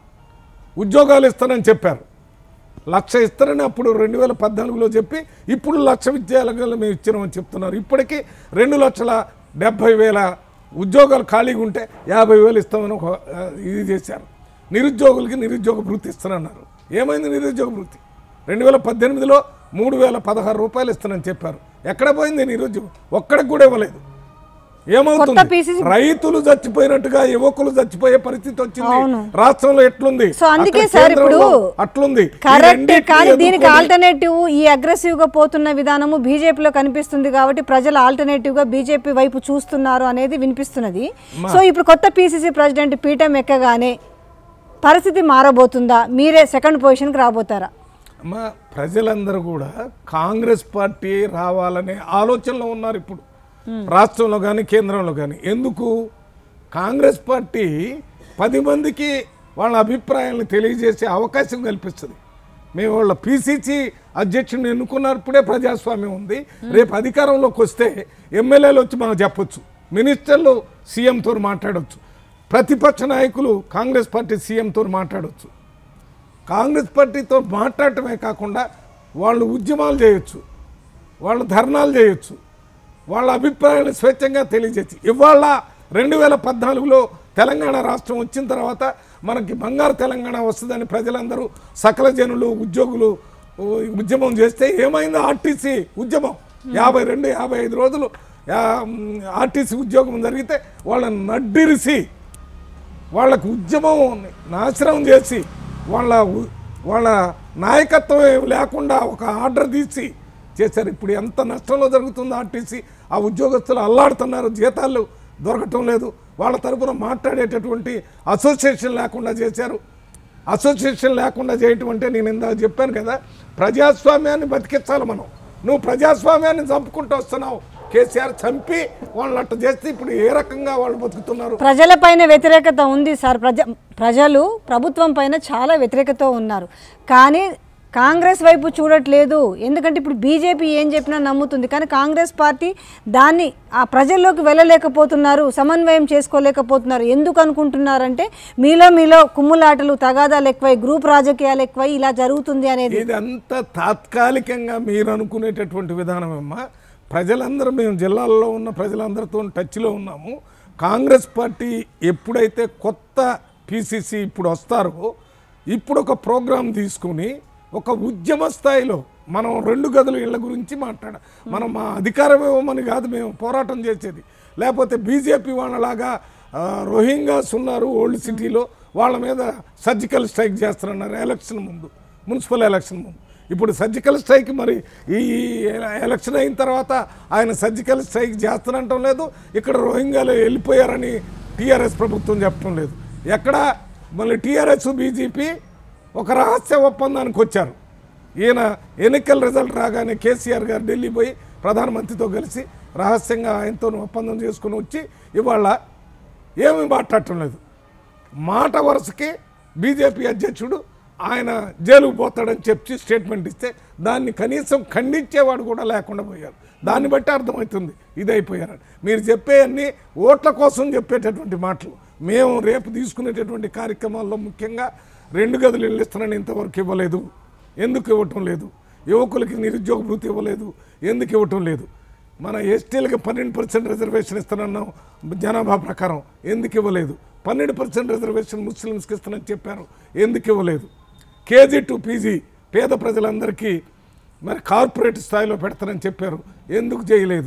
ఉద్యోగాలు ఇస్తానని చెప్పారు లక్ష ఇస్తారని అప్పుడు రెండు వేల పద్నాలుగులో చెప్పి ఇప్పుడు లక్ష విద్యాలయాలు మేము ఇచ్చినామని చెప్తున్నారు ఇప్పటికీ రెండు లక్షల డెబ్భై వేల ఉద్యోగాలు ఖాళీగా ఉంటే యాభై వేలు ఇస్తామని ఒక ఆ, ఇది చేశారు నిరుద్యోగులకి నిరుద్యోగ భృతి ఇస్తానన్నారు ఏమైంది నిరుద్యోగ భృతి రెండు వేల పద్దెనిమిదిలో మూడు వేల పదహారు రూపాయలు ఇస్తానని చెప్పారు ఎక్కడ పోయింది నిరుద్యోగం ఒక్కడికి కూడా ఇవ్వలేదు కొత్త ఏమవుతుంది PCC రైతులు చచ్చిపోయినట్టుగా యువకులు చచ్చిపోయే పరిస్థితి వచ్చింది అవును. రాష్ట్రంలో ఎట్లుంది సో అందుకే అక్కడ సార్ ఇప్పుడు కేంద్రంలో అట్లుంది ఈ కరెక్ట్ రెండింటిని కానీ దీనికి ఎదుర్కొని- ఆల్టర్నేటివ్ ఈ అగ్రెసివ్ గా పోతున్న విధానము బీజేపీలో కనిపిస్తుంది కాబట్టి ప్రజలు ఆల్టర్నేటివ్ గా బీజేపీ వైపు చూస్తున్నారు అనేది వినిపిస్తున్నది సో ఇప్పుడు కొత్త పీసీసీ ప్రెసిడెంట్ పీఠం ఎక్కగానే పరిస్థితి మారబోతుందా మీరే సెకండ్ పొజిషన్కి రాబోతారా మా ప్రజలందరూ కూడా కాంగ్రెస్ పార్టీ రావాలనే ఆలోచనలో ఉన్నారు ఇప్పుడు రాష్ట్రంలో కానీ కేంద్రంలో కానీ ఎందుకు కాంగ్రెస్ పార్టీ పది మందికి వాళ్ళ అభిప్రాయాలను తెలియజేసే అవకాశం కల్పిస్తుంది మేము వాళ్ళ పిసిసి అధ్యక్షుడిని ఎన్నుకున్నప్పుడే ప్రజాస్వామ్యం ఉంది రేపు అధికారంలోకి వస్తే ఎమ్మెల్యేలు వచ్చి మనం చెప్పొచ్చు మినిస్టర్లు సీఎంతో మాట్లాడవచ్చు ప్రతిపక్ష నాయకులు కాంగ్రెస్ పార్టీ సీఎంతో మాట్లాడవచ్చు కాంగ్రెస్ పార్టీతో మాట్లాడటమే కాకుండా వాళ్ళు ఉద్యమాలు చేయొచ్చు వాళ్ళు ధర్నాలు చేయొచ్చు వాళ్ళ అభిప్రాయాలను స్వేచ్ఛంగా తెలియజేసి ఇవాళ రెండు వేల పద్నాలుగులో తెలంగాణ రాష్ట్రం వచ్చిన తర్వాత మనకి బంగారు తెలంగాణ వస్తుందని ప్రజలందరూ సకల జనులు ఉద్యోగులు ఊ, ఉద్యమం చేస్తే ఏమైంది ఆర్టీసీ ఉద్యమం యాభై రెండు యాభై ఐదు రోజులు యా- ఆర్టీసీ ఉద్యోగం జరిగితే వాళ్ళని నడ్డిరిసి వాళ్ళకు ఉద్యమం నాశనం చేసి వాళ్ళ ఉ- వాళ్ళ నాయకత్వం ఏమి లేకుండా ఒక ఆర్డర్ తీసి చేశారు ఇప్పుడు ఎంత నష్టంలో జరుగుతుందో ఆర్టీసీ ఆ ఉద్యోగస్తులు అల్లాడుతున్నారు జీతాలు దొరకటం లేదు వాళ్ళ తరపున మాట్లాడేటటువంటి అసోసియేషన్ లేకుండా చేశారు అసోసియేషన్ లేకుండా చేయటం అంటే నేను ఇందాక చెప్పాను కదా ప్రజాస్వామ్యాన్ని బతికించాలి మనం నువ్వు ప్రజాస్వామ్యాన్ని చంపుకుంటూ వస్తున్నావు కేసీఆర్ చంపి వాళ్ళని అట్ట చేస్తే ఇప్పుడు ఏ రకంగా వాళ్ళు బతుకుతున్నారు ప్రజలపైన వ్యతిరేకత ఉంది సార్ ప్రజ ప్రజలు ప్రభుత్వం పైన చాలా వ్యతిరేకత ఉన్నారు కానీ కాంగ్రెస్ వైపు చూడట్లేదు ఎందుకంటే ఇప్పుడు బీజేపీ ఏం చెప్పినా నమ్ముతుంది కానీ కాంగ్రెస్ పార్టీ దాన్ని ఆ ప్రజల్లోకి వెళ్ళలేకపోతున్నారు సమన్వయం చేసుకోలేకపోతున్నారు ఎందుకు అనుకుంటున్నారంటే మీలో మీలో కుమ్ములాటలు తగాదాలు ఎక్కువై గ్రూప్ రాజకీయాలు ఎక్కువై ఇలా జరుగుతుంది అనేది ఇది అంతా తాత్కాలికంగా మీరు అనుకునేటటువంటి విధానం అమ్మా ప్రజలందరూ మేము జిల్లాల్లో ఉన్న ప్రజలందరితో టచ్లో ఉన్నాము కాంగ్రెస్ పార్టీ ఎప్పుడైతే కొత్త పిసిసి ఇప్పుడు వస్తారో ఇప్పుడు ఒక ప్రోగ్రాం తీసుకుని ఒక ఉద్యమ స్థాయిలో మనం రెండు గదుల ఇళ్ళ గురించి మాట్లాడ మనం మా అధికారం ఇవ్వమని కాదు మేము పోరాటం చేసేది లేకపోతే బీజేపీ వాళ్ళలాగా ఆ, రోహింగాస్ ఉన్నారు ఓల్డ్ సిటీలో వాళ్ళ మీద సర్జికల్ స్ట్రైక్ చేస్తున్నారు ఎలక్షన్ ముందు మున్సిపల్ ఎలక్షన్ ముందు ఇప్పుడు సర్జికల్ స్ట్రైక్ మరి ఈ ఎలక్షన్ అయిన తర్వాత ఆయన సర్జికల్ స్ట్రైక్ చేస్తానంటం లేదు ఇక్కడ రోహింగ్యాలు వెళ్ళిపోయారని టీఆర్ఎస్ ప్రభుత్వం చెప్పడం లేదు ఎక్కడ మళ్ళీ టీఆర్ఎస్ బీజేపీ ఒక రహస్య ఒప్పందానికి వచ్చారు ఈయన ఎన్నికల రిజల్ట్ రాగానే కేసీఆర్ గారు ఢిల్లీ పోయి ప్రధానమంత్రితో కలిసి రహస్యంగా ఆయనతో ఒప్పందం చేసుకుని వచ్చి ఇవాళ ఏమీ మాట్లాడటం లేదు మాట వరుసకి బీజేపీ అధ్యక్షుడు ఆయన జైలుకు పోతాడని చెప్పి స్టేట్మెంట్ ఇస్తే దాన్ని కనీసం ఖండించేవాడు కూడా లేకుండా పోయారు దాన్ని బట్టి అర్థమవుతుంది ఇది అయిపోయారు మీరు చెప్పే అన్ని ఓట్ల కోసం చెప్పేటటువంటి మాటలు మేము రేపు తీసుకునేటటువంటి కార్యక్రమాల్లో ముఖ్యంగా రెండు గదులు ఇల్లు ఇస్తానని ఇంతవరకు ఇవ్వలేదు ఎందుకు ఇవ్వటం లేదు యువకులకి నిరుద్యోగ భృతి ఇవ్వలేదు ఎందుకు ఇవ్వటం లేదు మన ఎస్టీలకి పన్నెండు పర్సెంట్ రిజర్వేషన్ ఇస్తానన్నాం జనాభా ప్రకారం ఎందుకు ఇవ్వలేదు పన్నెండు పర్సెంట్ రిజర్వేషన్ ముస్లిమ్స్కి ఇస్తానని చెప్పారు ఎందుకు ఇవ్వలేదు కేజీ టు పీజీ పేద ప్రజలందరికీ మరి కార్పొరేట్ స్థాయిలో పెడతానని చెప్పారు ఎందుకు చేయలేదు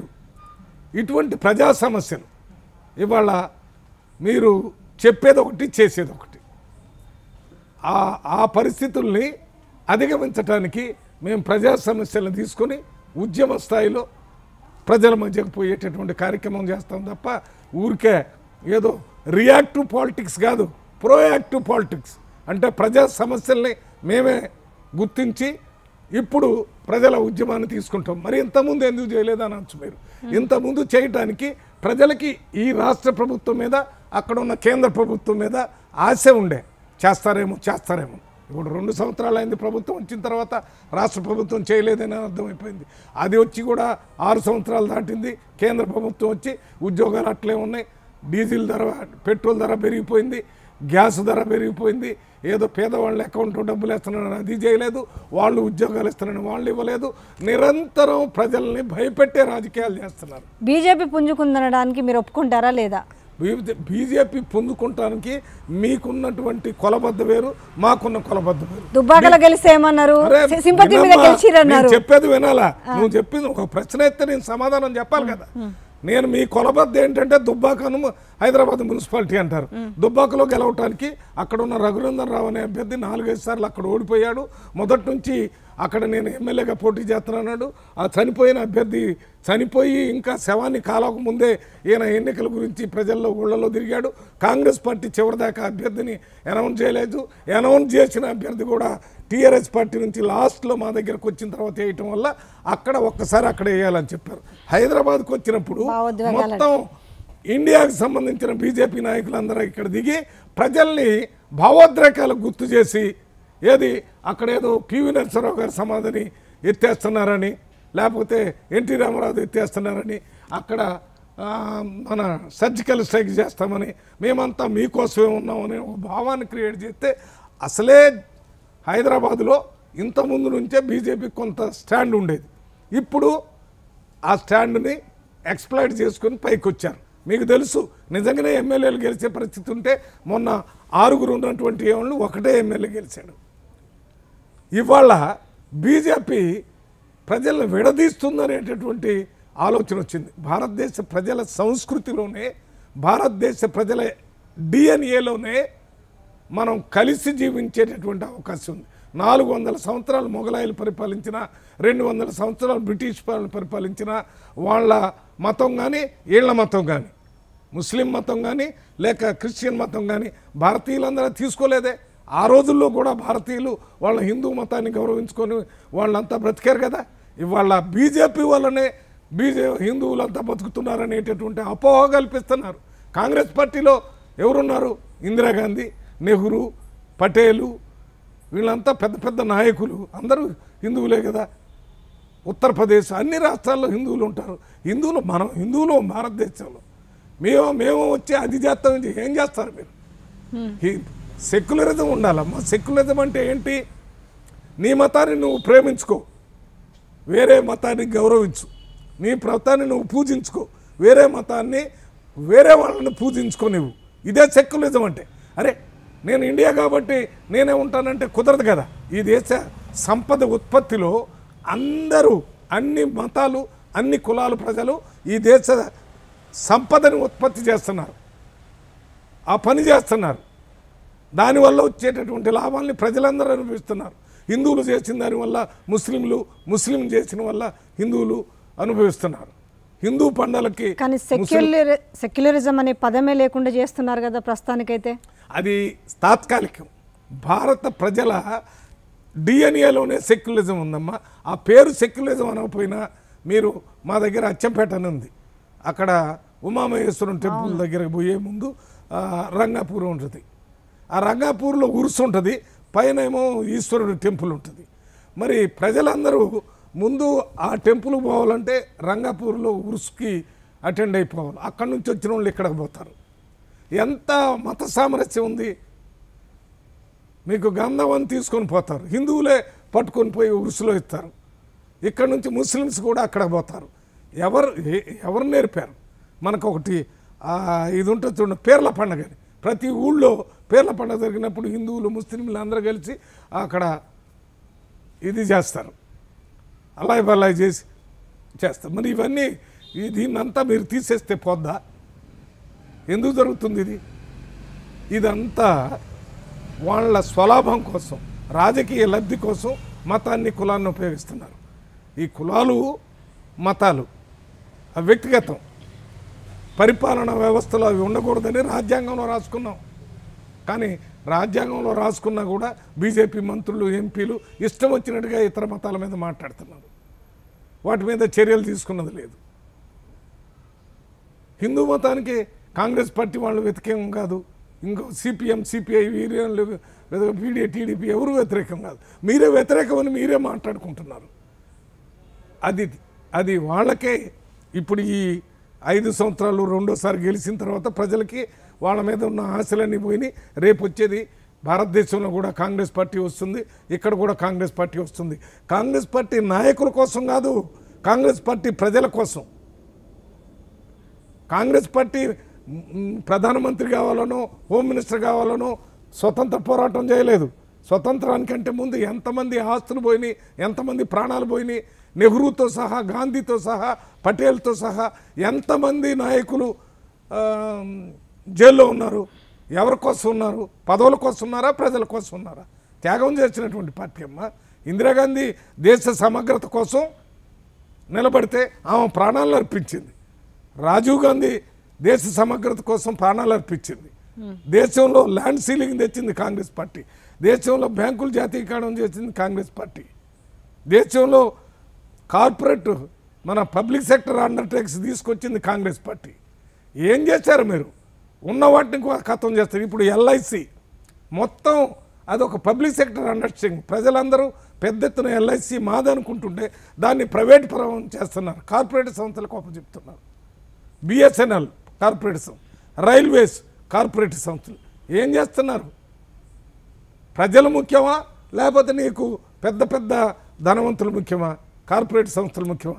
ఇటువంటి ప్రజా సమస్యలు ఇవాళ మీరు చెప్పేది ఒకటి చేసేది ఒకటి ఆ ఆ పరిస్థితుల్ని అధిగమించడానికి మేము ప్రజా సమస్యలను తీసుకొని ఉద్యమ స్థాయిలో ప్రజల మధ్యకు పోయేటటువంటి కార్యక్రమం చేస్తాం తప్ప ఊరికే ఏదో రియాక్టివ్ పాలిటిక్స్ కాదు ప్రోయాక్టివ్ పాలిటిక్స్ అంటే ప్రజా సమస్యల్ని మేమే గుర్తించి ఇప్పుడు ప్రజల ఉద్యమాన్ని తీసుకుంటాం మరి ఇంతకుముందు ఎందుకు చేయలేదు అనొచ్చు మీరు ఇంతకుముందు చేయటానికి ప్రజలకి ఈ రాష్ట్ర ప్రభుత్వం మీద అక్కడ ఉన్న కేంద్ర ప్రభుత్వం మీద ఆశ ఉండే చేస్తారేమో చేస్తారేమో ఇప్పుడు రెండు సంవత్సరాలు అయింది ప్రభుత్వం వచ్చిన తర్వాత రాష్ట్ర ప్రభుత్వం చేయలేదని అర్థమైపోయింది అది వచ్చి కూడా ఆరు సంవత్సరాలు దాటింది కేంద్ర ప్రభుత్వం వచ్చి ఉద్యోగాలు అట్లే ఉన్నాయి డీజిల్ ధర పెట్రోల్ ధర పెరిగిపోయింది గ్యాస్ ధర పెరిగిపోయింది ఏదో పేదవాళ్ళ అకౌంట్లో డబ్బులు వేస్తున్నారని అది చేయలేదు వాళ్ళు ఉద్యోగాలు ఇస్తున్నారని వాళ్ళు ఇవ్వలేదు నిరంతరం ప్రజల్ని భయపెట్టే రాజకీయాలు చేస్తున్నారు బీజేపీ పుంజుకుందనడానికి మీరు ఒప్పుకుంటారా లేదా బీ- బీజేపీ పొందుకుంటానికి మీకున్నటువంటి కొలబద్ద వేరు మాకున్న కొలబద్ద వేరు దుబ్బాకలో గెలిస్తే ఏమన్నారు అరే, సింపతి మీద వినమ్మా, గెలిచిరన్నారు నేను చెప్పేది వినాలా నువ్వు చెప్పింది ఒక ప్రశ్న అయితే నేను సమాధానం చెప్పాలి కదా నేను మీ కొలబద్ద ఏంటంటే దుబ్బాకను హైదరాబాద్ మున్సిపాలిటీ అంటారు దుబ్బాకలో గెలవటానికి అక్కడ ఉన్న రఘునందన్ రావు అనే అభ్యర్థి నాలుగైదు సార్లు అక్కడ ఓడిపోయాడు మొదటి నుంచి అక్కడ నేను ఎమ్మెల్యేగా పోటీ చేస్తున్నాడు ఆ చనిపోయిన అభ్యర్థి చనిపోయి ఇంకా శవాన్ని కాలక ముందే ఈయన ఎన్నికల గురించి ప్రజల్లో ఊళ్ళలో తిరిగాడు కాంగ్రెస్ పార్టీ చివరిదాకా అభ్యర్థిని అనౌన్స్ చేయలేదు అనౌన్స్ చేసిన అభ్యర్థి కూడా టీఆర్ఎస్ పార్టీ నుంచి లాస్ట్లో మా దగ్గరకు వచ్చిన తర్వాత వేయటం వల్ల అక్కడ ఒక్కసారి అక్కడ వేయాలని చెప్పారు హైదరాబాద్కు వచ్చినప్పుడు భావోద్వేగాలు మొత్తం ఇండియాకు సంబంధించిన బీజేపీ నాయకులందరూ ఇక్కడ దిగి ప్రజల్ని భావోద్రేకాలకు గుర్తు చేసి ఏది అక్కడ ఏదో పివి నరసరావు గారి సమాధిని ఎత్తేస్తున్నారని లేకపోతే ఎన్టీ రామారావు ఎత్తేస్తున్నారని అక్కడ ఆ, మన సర్జికల్ స్ట్రైక్ చేస్తామని మేమంతా మీకోసమే ఉన్నామని ఒక భావాన్ని క్రియేట్ చేస్తే అసలే హైదరాబాదులో ఇంత ముందు నుంచే బీజేపీ కొంత స్టాండ్ ఉండేది ఇప్పుడు ఆ స్టాండ్ని ఎక్స్ప్లాయిట్ చేసుకొని పైకి వచ్చారు మీకు తెలుసు నిజంగానే ఎమ్మెల్యేలు గెలిచే పరిస్థితి ఉంటే మొన్న ఆరుగురు ఉన్నటువంటి వాళ్ళు ఒకటే ఎమ్మెల్యే గెలిచాడు ఇవాళ బీజేపీ ప్రజలను విడదీస్తుందనేటటువంటి ఆలోచన వచ్చింది భారతదేశ ప్రజల సంస్కృతిలోనే భారతదేశ ప్రజల డిఎన్ఏలోనే మనం కలిసి జీవించేటటువంటి అవకాశం ఉంది నాలుగు వందల సంవత్సరాలు మొఘలాయులు పరిపాలించిన రెండు వందల సంవత్సరాలు బ్రిటిష్ పాలన పరిపాలించిన వాళ్ళ మతం కానీ వీళ్ళ మతం కానీ ముస్లిం మతం కానీ లేక క్రిస్టియన్ మతం కానీ భారతీయులందరూ తీసుకోలేదే ఆ రోజుల్లో కూడా భారతీయులు వాళ్ళ హిందూ మతాన్ని గౌరవించుకొని వాళ్ళంతా బ్రతికారు కదా ఇవాళ బీజేపీ వల్లనే బీజే హిందువులంతా బతుకుతున్నారనేటటువంటి అపోహ కల్పిస్తున్నారు కాంగ్రెస్ పార్టీలో ఎవరున్నారు ఇందిరాగాంధీ నెహ్రూ పటేలు వీళ్ళంతా పెద్ద పెద్ద నాయకులు అందరూ హిందువులే కదా ఉత్తరప్రదేశ్ అన్ని రాష్ట్రాల్లో హిందువులు ఉంటారు హిందువులు మనం హిందువులు భారతదేశంలో మేము మేము వచ్చి అది చేస్తాం ఇది ఏం చేస్తారు మీరు ఈ సెక్యులరిజం ఉండాలమ్మా సెక్యులరిజం అంటే ఏంటి నీ మతాన్ని నువ్వు ప్రేమించుకో వేరే మతాన్ని గౌరవించు నీ మతాన్ని నువ్వు పూజించుకో వేరే మతాన్ని వేరే వాళ్ళని పూజించుకో నువ్వు ఇదే సెక్యులరిజం అంటే అరే నేను ఇండియా కాబట్టి నేనే ఉంటానంటే కుదరదు కదా ఈ దేశ సంపద ఉత్పత్తిలో అందరూ అన్ని మతాలు అన్ని కులాల ప్రజలు ఈ దేశ సంపదని ఉత్పత్తి చేస్తున్నారు ఆ పని చేస్తున్నారు దానివల్ల వచ్చేటటువంటి లాభాల్ని ప్రజలందరూ అనుభవిస్తున్నారు హిందువులు చేసిన దానివల్ల ముస్లింలు ముస్లిం చేసిన వల్ల హిందువులు అనుభవిస్తున్నారు హిందూ పండలకి కానీ సెక్యులర్ సెక్యులరిజం అనే పదమే లేకుండా చేస్తున్నారు కదా ప్రస్తుతానికైతే అది తాత్కాలికం భారత ప్రజల డిఎన్ఏలోనే సెక్యులరిజం ఉందమ్మా ఆ పేరు సెక్యులరిజం అనకపోయినా మీరు మా దగ్గర అచ్చంపేట అని ఉంది అక్కడ ఉమామహేశ్వరం టెంపుల్ దగ్గరకు పోయే ముందు ఆ, రంగాపూర్ ఉంటుంది ఆ రంగాపూర్లో ఉరుసు ఉంటుంది పైన ఏమో ఈశ్వరుడు టెంపుల్ ఉంటుంది మరి ప్రజలందరూ ముందు ఆ టెంపుల్ పోవాలంటే రంగాపూర్లో ఉరుసుకి అటెండ్ అయిపోవాలి అక్కడి నుంచి వచ్చిన వాళ్ళు ఇక్కడికి పోతారు ఎంత మత సామరస్యం ఉంది మీకు గంధం అని తీసుకొని పోతారు హిందువులే పట్టుకొని పోయి ఉరుసులో ఇస్తారు ఇక్కడ నుంచి ముస్లిమ్స్ కూడా అక్కడ పోతారు ఎవరు ఏ- ఎవరు నేర్పారు మనకు ఒకటి ఆ, ఇది ఉంటుంది చూడండి పేర్ల పండగ అని ప్రతి ఊళ్ళో పేర్ల పండగ జరిగినప్పుడు హిందువులు ముస్లింలు అందరూ కలిసి అక్కడ ఇది చేస్తారు అలాయ్ బలాయ్ చేసి చేస్తారు మరి ఇవన్నీ ఈ దీన్నంతా మీరు తీసేస్తే పోద్దా ఎందుకు జరుగుతుంది ఇది ఇదంతా వాళ్ళ స్వలాభం కోసం రాజకీయ లబ్ధి కోసం మతాన్ని కులాన్ని ఉపయోగిస్తున్నారు ఈ కులాలు మతాలు అవి వ్యక్తిగతం పరిపాలనా వ్యవస్థలో అవి ఉండకూడదని రాజ్యాంగంలో రాసుకున్నాం కానీ రాజ్యాంగంలో రాసుకున్నా కూడా బీజేపీ మంత్రులు ఎంపీలు ఇష్టం వచ్చినట్టుగా ఇతర మతాల మీద మాట్లాడుతున్నారు వాటి మీద చర్యలు తీసుకున్నది లేదు హిందూ మతానికి కాంగ్రెస్ పార్టీ వాళ్ళు వ్యతిరేకం కాదు ఇంకో సిపిఎం సిపిఐ వీరేళ్ళు పీడీ టీడీపీ ఎవరు వ్యతిరేకం కాదు మీరే వ్యతిరేకమని మీరే మాట్లాడుకుంటున్నారు అది అది వాళ్ళకే ఇప్పుడు ఈ ఐదు సంవత్సరాలు రెండోసారి గెలిచిన తర్వాత ప్రజలకి వాళ్ళ మీద ఉన్న ఆశలన్నీ పోయినాయి రేపు వచ్చేది భారతదేశంలో కూడా కాంగ్రెస్ పార్టీ వస్తుంది ఇక్కడ కూడా కాంగ్రెస్ పార్టీ వస్తుంది కాంగ్రెస్ పార్టీ నాయకుల కోసం కాదు కాంగ్రెస్ పార్టీ ప్రజల కోసం కాంగ్రెస్ పార్టీ మ్, ప్రధానమంత్రి కావాలనో హోమ్ మినిస్టర్ కావాలనో స్వతంత్ర పోరాటం చేయలేదు స్వతంత్రానికంటే ముందు ఎంతమంది ఆస్తులు పోయినాయి ఎంతమంది ప్రాణాలు పోయినాయి నెహ్రూతో సహా గాంధీతో సహా పటేల్తో సహా ఎంతమంది నాయకులు ఆ, జైల్లో ఉన్నారు ఎవరి కోసం ఉన్నారు పదవుల కోసం ఉన్నారా ప్రజల కోసం ఉన్నారా త్యాగం చేసినటువంటి పార్టీ అమ్మ ఇందిరాగాంధీ దేశ సమగ్రత కోసం నిలబడితే ఆమె ప్రాణాలను అర్పించింది రాజీవ్ గాంధీ దేశ సమగ్రత కోసం ప్రాణాలు అర్పించింది దేశంలో ల్యాండ్ సీలింగ్ తెచ్చింది కాంగ్రెస్ పార్టీ దేశంలో బ్యాంకులు జాతీయకరణం చేసింది కాంగ్రెస్ పార్టీ దేశంలో కార్పొరేట్ మన పబ్లిక్ సెక్టర్ అండర్టేక్స్ తీసుకొచ్చింది కాంగ్రెస్ పార్టీ ఏం చేశారు మీరు ఉన్న వాటిని కూడా ఖతం చేస్తారు ఇప్పుడు ఎల్ఐసి మొత్తం అదొక పబ్లిక్ సెక్టర్ అండర్స్టాండింగ్ ప్రజలందరూ పెద్ద ఎత్తున ఎల్ఐసి మాదనుకుంటుంటే దాన్ని ప్రైవేట్ పరం చేస్తున్నారు కార్పొరేట్ సంస్థలకు అప్పచెప్తున్నారు బిఎస్ఎన్ఎల్ కార్పొరేట్ సంస్థ రైల్వేస్ కార్పొరేట్ సంస్థలు ఏం చేస్తున్నారు ప్రజలు ముఖ్యమా లేకపోతే నీకు పెద్ద పెద్ద ధనవంతులు ముఖ్యమా కార్పొరేట్ సంస్థలు ముఖ్యమా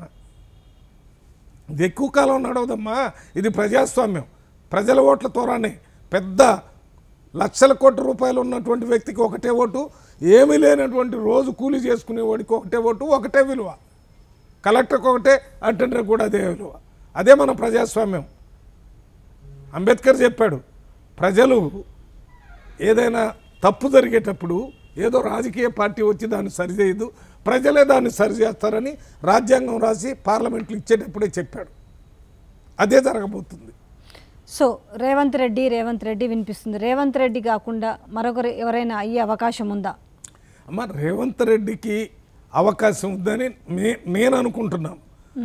ఇది ఎక్కువ కాలం నడవదమ్మా ఇది ప్రజాస్వామ్యం ప్రజల ఓట్ల తోరానే పెద్ద లక్షల కోట్ల రూపాయలు ఉన్నటువంటి వ్యక్తికి ఒకటే ఓటు ఏమీ లేనటువంటి రోజు కూలీ చేసుకునేవాడికి ఒకటే ఓటు ఒకటే విలువ కలెక్టర్కి ఒకటే అటెండర్ కూడా అదే విలువ అదే మన ప్రజాస్వామ్యం అంబేద్కర్ చెప్పాడు ప్రజలు ఏదైనా తప్పు జరిగేటప్పుడు ఏదో రాజకీయ పార్టీ వచ్చి దాన్ని సరిచేయదు ప్రజలే దాన్ని సరిచేస్తారని రాజ్యాంగం రాసి పార్లమెంట్లో ఇచ్చేటప్పుడే చెప్పాడు అదే జరగబోతుంది సో రేవంత్ రెడ్డి రేవంత్ రెడ్డి వినిపిస్తుంది రేవంత్ రెడ్డి కాకుండా మరొకరు ఎవరైనా అయ్యే అవకాశం ఉందా అమ్మ రేవంత్ రెడ్డికి అవకాశం ఉందని నే నేను అనుకుంటున్నాను మ్మ్.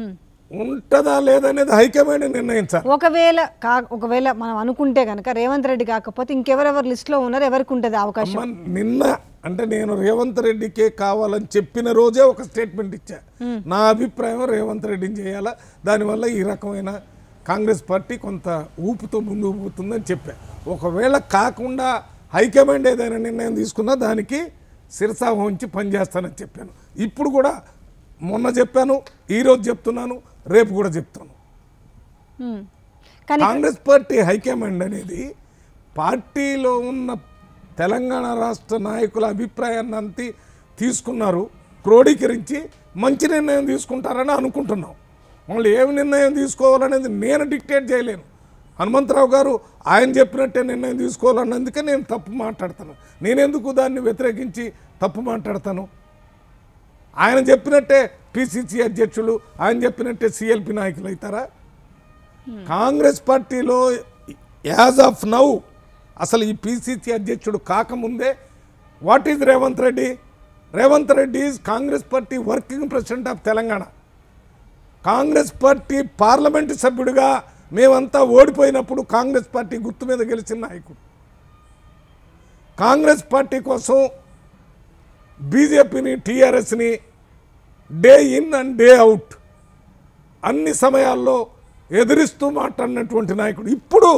ఉంటుందా లేదనేది హైకమాండ్ నిర్ణయించాలి ఒకవేళ కా ఒకవేళ మనం అనుకుంటే కనుక రేవంత్ రెడ్డి కాకపోతే ఇంకెవరెవరు లిస్ట్లో ఉన్నారు ఎవరికి ఉంటుంది అవకాశం అమ్మ, నిన్న అంటే నేను రేవంత్ రెడ్డికే కావాలని చెప్పిన రోజే ఒక స్టేట్మెంట్ ఇచ్చా నా అభిప్రాయం రేవంత్ రెడ్డిని చేయాలా దానివల్ల ఈ రకమైన కాంగ్రెస్ పార్టీ కొంత ఊపుతో ముందుకు పోతుందని చెప్పా ఒకవేళ కాకుండా హైకమాండ్ ఏదైనా నిర్ణయం తీసుకున్నా దానికి శిరసా ఉంచి పనిచేస్తానని చెప్పాను ఇప్పుడు కూడా మొన్న చెప్పాను ఈరోజు చెప్తున్నాను రేపు కూడా చెప్తాను ఉమ్. కానీ కాంగ్రెస్ పార్టీ హైకమాండ్ అనేది పార్టీలో ఉన్న తెలంగాణ రాష్ట్ర నాయకుల అభిప్రాయాన్ని అంతి తీసుకున్నారు క్రోడీకరించి మంచి నిర్ణయం తీసుకుంటారని అనుకుంటున్నాం వాళ్ళు ఏమి నిర్ణయం తీసుకోవాలనేది నేను డిక్టేట్ చేయలేను హనుమంతరావు గారు ఆయన చెప్పినట్టే నిర్ణయం తీసుకోవాలన్నందుకే నేను తప్పు మాట్లాడతాను నేనెందుకు దాన్ని వ్యతిరేకించి తప్పు మాట్లాడతాను ఆయన చెప్పినట్టే పిసిసి అధ్యక్షులు ఆయన చెప్పినట్టే సిఎల్పి నాయకులు అవుతారా కాంగ్రెస్ పార్టీలో యాజ్ ఆఫ్ నౌ అసలు ఈ పిసిసి అధ్యక్షుడు కాకముందే what is Revanth Reddy Revanth Reddy is Congress party working president of Telangana Congress party parliament సభ్యుడిగా మేమంతా ఓడిపోయినప్పుడు కాంగ్రెస్ పార్టీ గుర్తు మీద గెలిచిన నాయకుడు కాంగ్రెస్ పార్టీ కోసం బీజేపీని టీఆర్ఎస్ని day in and day out అన్ని సమయాల్లో ఎదిరిస్తూ మాట్లాడినటువంటి నాయకుడు ఇప్పుడు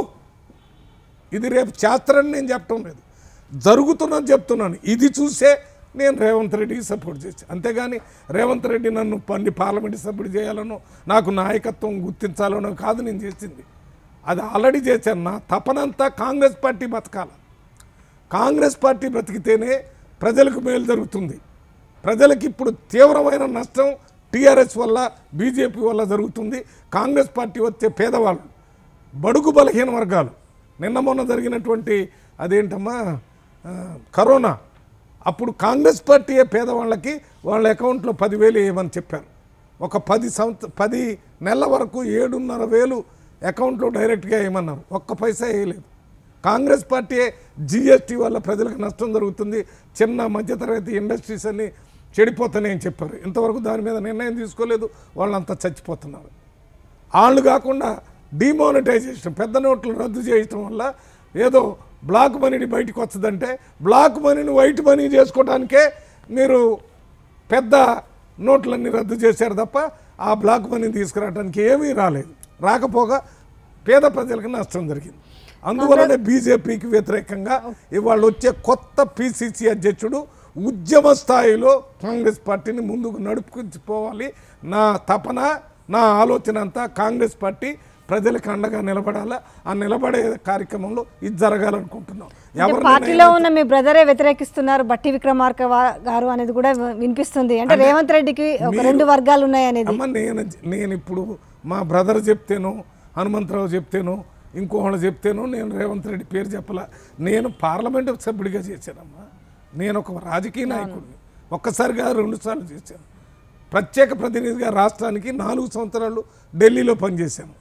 ఇది రేపు చేస్తారని నేను చెప్పటం లేదు జరుగుతున్నది చెప్తున్నాను ఇది చూసే నేను రేవంత్ రెడ్డికి సపోర్ట్ చేశాను అంతేగాని రేవంత్ రెడ్డి నన్ను పండి పార్లమెంట్ సభ్యుడు చేయాలనో నాకు నాయకత్వం గుర్తించాలనో కాదు నేను చేసింది అది ఆల్రెడీ చేశాను నా తపనంతా కాంగ్రెస్ పార్టీ బతకాల కాంగ్రెస్ పార్టీ బ్రతికితేనే ప్రజలకు మేలు జరుగుతుంది ప్రజలకు ఇప్పుడు తీవ్రమైన నష్టం టీఆర్ఎస్ వల్ల బీజేపీ వల్ల జరుగుతుంది కాంగ్రెస్ పార్టీ వచ్చే పేదవాళ్ళు బడుగు బలహీన వర్గాలు నిన్న మొన్న జరిగినటువంటి అదేంటమ్మా ఆ, కరోనా అప్పుడు కాంగ్రెస్ పార్టీయే పేదవాళ్ళకి వాళ్ళ అకౌంట్లో పదివేలు వేయమని చెప్పారు ఒక పది సంవత్సర పది నెలల వరకు ఏడున్నర వేలు అకౌంట్లో డైరెక్ట్గా వేయమన్నారు ఒక్క పైసా వేయలేదు కాంగ్రెస్ పార్టీ జిఎస్టీ వల్ల ప్రజలకు నష్టం జరుగుతుంది చిన్న మధ్యతరగతి ఇండస్ట్రీస్ అన్ని చెడిపోతున్నాయని చెప్పారు ఇంతవరకు దాని మీద నిర్ణయం తీసుకోలేదు వాళ్ళంతా చచ్చిపోతున్నారు వాళ్ళు కాకుండా డిమానిటైజేషన్ పెద్ద నోట్లు రద్దు చేయటం వల్ల ఏదో బ్లాక్ మనీని బయటకు వస్తుందంటే బ్లాక్ మనీని వైట్ మనీ చేసుకోవడానికే మీరు పెద్ద నోట్లన్నీ రద్దు చేశారు తప్ప ఆ బ్లాక్ మనీని తీసుకురావడానికి ఏమీ రాలేదు రాకపోగా పేద ప్రజలకు నష్టం జరిగింది అందువలనే బీజేపీకి వ్యతిరేకంగా ఇవాళ వచ్చే కొత్త పిసిసి అధ్యక్షుడు ఉద్యమ స్థాయిలో కాంగ్రెస్ పార్టీని ముందుకు నడుపుకుపోవాలి నా తపన నా ఆలోచన అంతా కాంగ్రెస్ పార్టీ ప్రజలకు అండగా నిలబడాలా ఆ నిలబడే కార్యక్రమంలో ఇది జరగాలనుకుంటున్నాం అంటే ఎవరు పార్టీలో ఉన్న మీ బ్రదరే వ్యతిరేకిస్తున్నారు బట్టి విక్రమార్క వా- గారు అనేది కూడా వినిపిస్తుంది అంటే రేవంత్ రెడ్డికి ఒక రెండు వర్గాలు ఉన్నాయి అనేది అమ్మ నేను నేను ఇప్పుడు మా బ్రదర్ చెప్తేను హనుమంతరావు చెప్తేను ఇంకోళ్ళు చెప్తేను నేను రేవంత్ రెడ్డి పేరు చెప్పలా నేను పార్లమెంటు సభ్యుడిగా చేశానమ్మా నేను ఒక రాజకీయ నాయకుడిని ఒక్కసారిగా రెండుసార్లు చేశాను ప్రత్యేక ప్రతినిధిగా రాష్ట్రానికి నాలుగు సంవత్సరాలు ఢిల్లీలో పనిచేశాను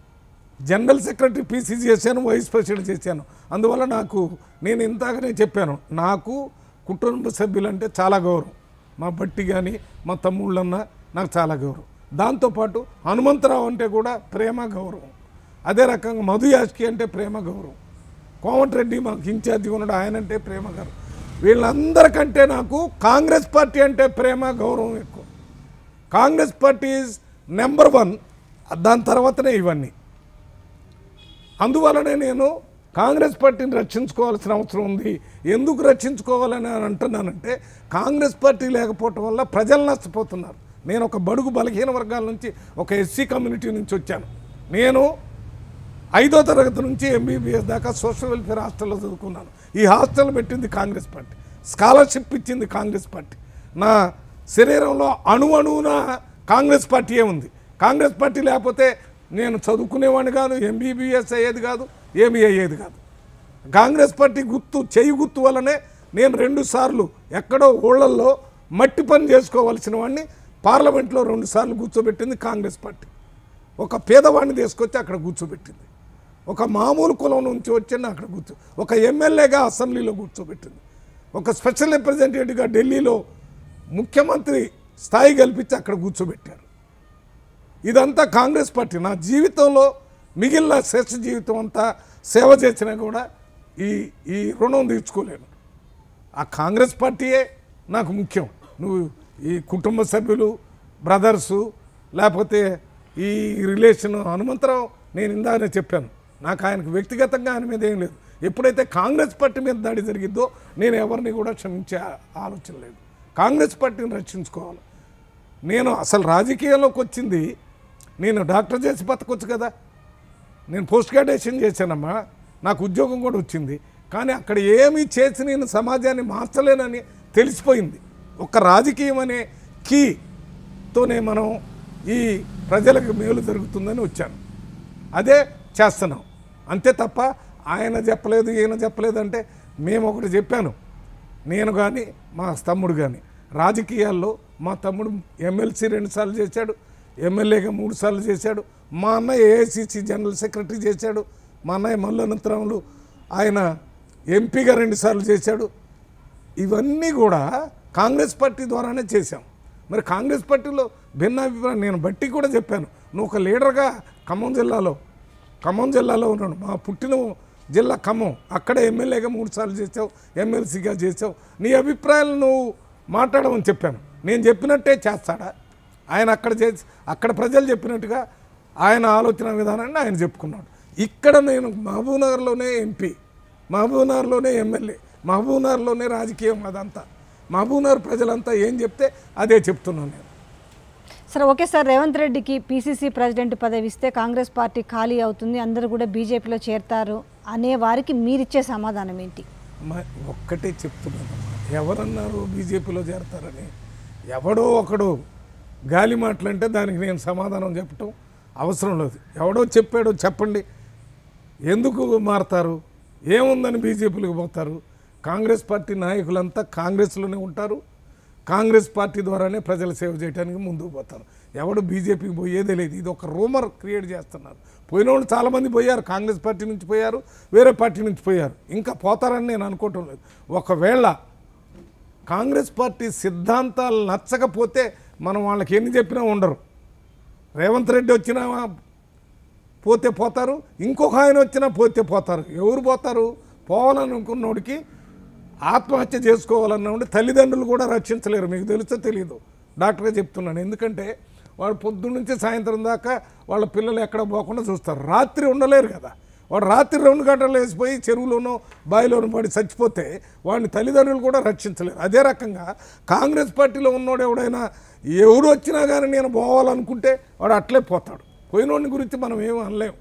జనరల్ సెక్రటరీ పీసీసీ చేశాను వైస్ ప్రెసిడెంట్ చేశాను అందువల్ల నాకు నేను ఇంతగానే చెప్పాను నాకు కుటుంబ సభ్యులంటే చాలా గౌరవం మా బట్టి కానీ మా తమ్ముళ్ళన్న నాకు చాలా గౌరవం దాంతోపాటు హనుమంతరావు అంటే కూడా ప్రేమ గౌరవం అదే రకంగా మధు యాష్కి అంటే ప్రేమ గౌరవం కోమటిరెడ్డి మాకు ఇన్ఛార్జిగా ఉన్నాడు ఆయన అంటే ప్రేమ గౌరవం వీళ్ళందరికంటే నాకు కాంగ్రెస్ పార్టీ అంటే ప్రేమ గౌరవం ఎక్కువ Congress party is number one దాని తర్వాతనే ఇవన్నీ అందువలనే నేను కాంగ్రెస్ పార్టీని రక్షించుకోవాల్సిన అవసరం ఉంది ఎందుకు రక్షించుకోవాలని అని అంటున్నానంటే కాంగ్రెస్ పార్టీ లేకపోవటం వల్ల ప్రజలు నష్టపోతున్నారు నేను ఒక బడుగు బలహీన వర్గాల నుంచి ఒక ఎస్సీ కమ్యూనిటీ నుంచి వచ్చాను నేను ఐదో తరగతి నుంచి ఎంబీబీఎస్ దాకా సోషల్ వెల్ఫేర్ హాస్టల్లో చదువుకున్నాను ఈ హాస్టల్ పెట్టింది కాంగ్రెస్ పార్టీ స్కాలర్షిప్ ఇచ్చింది కాంగ్రెస్ పార్టీ నా శరీరంలో అణు అణువున కాంగ్రెస్ పార్టీయే ఉంది కాంగ్రెస్ పార్టీ లేకపోతే నేను చదువుకునేవాడిని కాదు ఎంబీబీఎస్ అయ్యేది కాదు ఏమీ అయ్యేది కాదు కాంగ్రెస్ పార్టీ గుర్తు చేయి గుర్తు వల్లనే నేను రెండు సార్లు ఎక్కడో ఊళ్ళల్లో మట్టి పని చేసుకోవాల్సిన వాడిని పార్లమెంట్లో రెండు సార్లు కూర్చోబెట్టింది కాంగ్రెస్ పార్టీ ఒక పేదవాడిని తీసుకొచ్చి అక్కడ కూర్చోబెట్టింది ఒక మామూలు కులం నుంచి వచ్చిన అక్కడ కూర్చో ఒక ఎమ్మెల్యేగా అసెంబ్లీలో కూర్చోబెట్టింది ఒక స్పెషల్ రిప్రజెంటేటివ్గా ఢిల్లీలో ముఖ్యమంత్రి స్థాయి కల్పించి అక్కడ కూర్చోబెట్టారు ఇదంతా కాంగ్రెస్ పార్టీ నా జీవితంలో మిగిలిన శేష జీవితం అంతా సేవ చేసినా కూడా ఈ ఈ రుణం తీర్చుకోలేను ఆ కాంగ్రెస్ పార్టీయే నాకు ముఖ్యం నువ్వు ఈ కుటుంబ సభ్యులు బ్రదర్సు లేకపోతే ఈ రిలేషన్ హనుమంతరావు నేను ఇందాకనే చెప్పాను నాకు ఆయనకు వ్యక్తిగతంగా ఆయన మీద ఏం లేదు ఎప్పుడైతే కాంగ్రెస్ పార్టీ మీద దాడి జరిగిద్దో నేను ఎవరిని కూడా క్షమించే ఆ- ఆలోచన లేదు కాంగ్రెస్ పార్టీని రక్షించుకోవాలి నేను అసలు రాజకీయాల్లోకి వచ్చింది నేను డాక్టర్ చేసి బతకొచ్చు కదా నేను పోస్ట్ గ్రాడ్యుయేషన్ చేశానమ్మా నాకు ఉద్యోగం కూడా వచ్చింది కానీ అక్కడ ఏమీ చేసి నేను సమాజాన్ని మార్చలేనని తెలిసిపోయింది ఒక రాజకీయం అనే కీతోనే మనం ఈ ప్రజలకు మేలు జరుగుతుందని వచ్చాను అదే చేస్తున్నాం అంతే తప్ప ఆయన చెప్పలేదు ఈయన చెప్పలేదు అంటే మేము ఒకటి చెప్పాను నేను కానీ మా తమ్ముడు కానీ రాజకీయాల్లో మా తమ్ముడు ఎమ్మెల్సీ రెండుసార్లు చేశాడు ఎమ్మెల్యేగా మూడు సార్లు చేశాడు మా అన్నయ్య ఏఐసిసి జనరల్ సెక్రటరీ చేశాడు మా అన్నయ్య మల్లనంతరములు ఆయన ఎంపీగా రెండుసార్లు చేశాడు ఇవన్నీ కూడా కాంగ్రెస్ పార్టీ ద్వారానే చేశాం మరి కాంగ్రెస్ పార్టీలో భిన్నాభిప్రాయం నేను బట్టి కూడా చెప్పాను నువ్వు ఒక లీడర్గా ఖమ్మం జిల్లాలో ఖమ్మం జిల్లాలో ఉన్నాడు మా పుట్టిన జిల్లా ఖమ్మం అక్కడే ఎమ్మెల్యేగా మూడు సార్లు చేసావు ఎమ్మెల్సీగా చేసావు నీ అభిప్రాయాలు నువ్వు మాట్లాడమని చెప్పాను నేను చెప్పినట్టే చేస్తాడా ఆయన అక్కడ చేసి అక్కడ ప్రజలు చెప్పినట్టుగా ఆయన ఆలోచన విధానాన్ని ఆయన చెప్పుకున్నాడు ఇక్కడ నేను మహబూబ్నగర్లోనే ఎంపీ మహబూబ్నగర్లోనే ఎమ్మెల్యే మహబూబ్నగర్లోనే రాజకీయం అదంతా మహబూబ్నగర్ ప్రజలంతా ఏం చెప్తే అదే చెప్తున్నాను నేను సరే ఓకే సార్ రేవంత్ రెడ్డికి పీసీసీ ప్రెసిడెంట్ పదవి ఇస్తే కాంగ్రెస్ పార్టీ ఖాళీ అవుతుంది అందరూ కూడా బీజేపీలో చేరతారు అనే వారికి మీరిచ్చే సమాధానం ఏంటి మ- ఒక్కటే చెప్తున్నాను ఎవరన్నారు బీజేపీలో చేరతారని ఎవడో ఒకడు గాలి మాటలంటే దానికి నేను సమాధానం చెప్పటం అవసరం లేదు ఎవడో చెప్పాడో చెప్పండి ఎందుకు మారతారు ఏముందని బీజేపీలోకి పోతారు కాంగ్రెస్ పార్టీ నాయకులంతా కాంగ్రెస్లోనే ఉంటారు కాంగ్రెస్ పార్టీ ద్వారానే ప్రజల సేవ చేయడానికి ముందుకు పోతారు ఎవడు బీజేపీకి పోయేదే లేదు ఇది ఒక రూమర్ క్రియేట్ చేస్తున్నారు పోయిన వాళ్ళు చాలామంది పోయారు కాంగ్రెస్ పార్టీ నుంచి పోయారు వేరే పార్టీ నుంచి పోయారు ఇంకా పోతారని నేను అనుకోవటం లేదు ఒకవేళ కాంగ్రెస్ పార్టీ సిద్ధాంతాలు నచ్చకపోతే మనం వాళ్ళకి ఎన్ని చెప్పినా ఉండరు రేవంత్ రెడ్డి వచ్చినా పోతే పోతారు ఇంకొక ఆయన వచ్చినా పోతే పోతారు ఎవరు పోతారు పోవాలనుకున్నోడికి ఆత్మహత్య చేసుకోవాలన్నోడి తల్లిదండ్రులు కూడా రక్షించలేరు మీకు తెలుసో తెలియదు డాక్టర్గా చెప్తున్నాను ఎందుకంటే వాడు పొద్దున్న నుంచి సాయంత్రం దాకా వాళ్ళ పిల్లలు ఎక్కడ పోకుండా చూస్తారు రాత్రి ఉండలేరు కదా వాడు రాత్రి రెండు గంటలు వేసిపోయి చెరువులోనో బావిలోనో పడి చచ్చిపోతే వాడిని తల్లిదండ్రులు కూడా రక్షించలేరు అదే రకంగా కాంగ్రెస్ పార్టీలో ఉన్నోడు ఎవడైనా ఎవరు వచ్చినా కానీ నేను పోవాలనుకుంటే వాడు అట్లే పోతాడు పోయినోడిని గురించి మనం ఏమీ అనలేము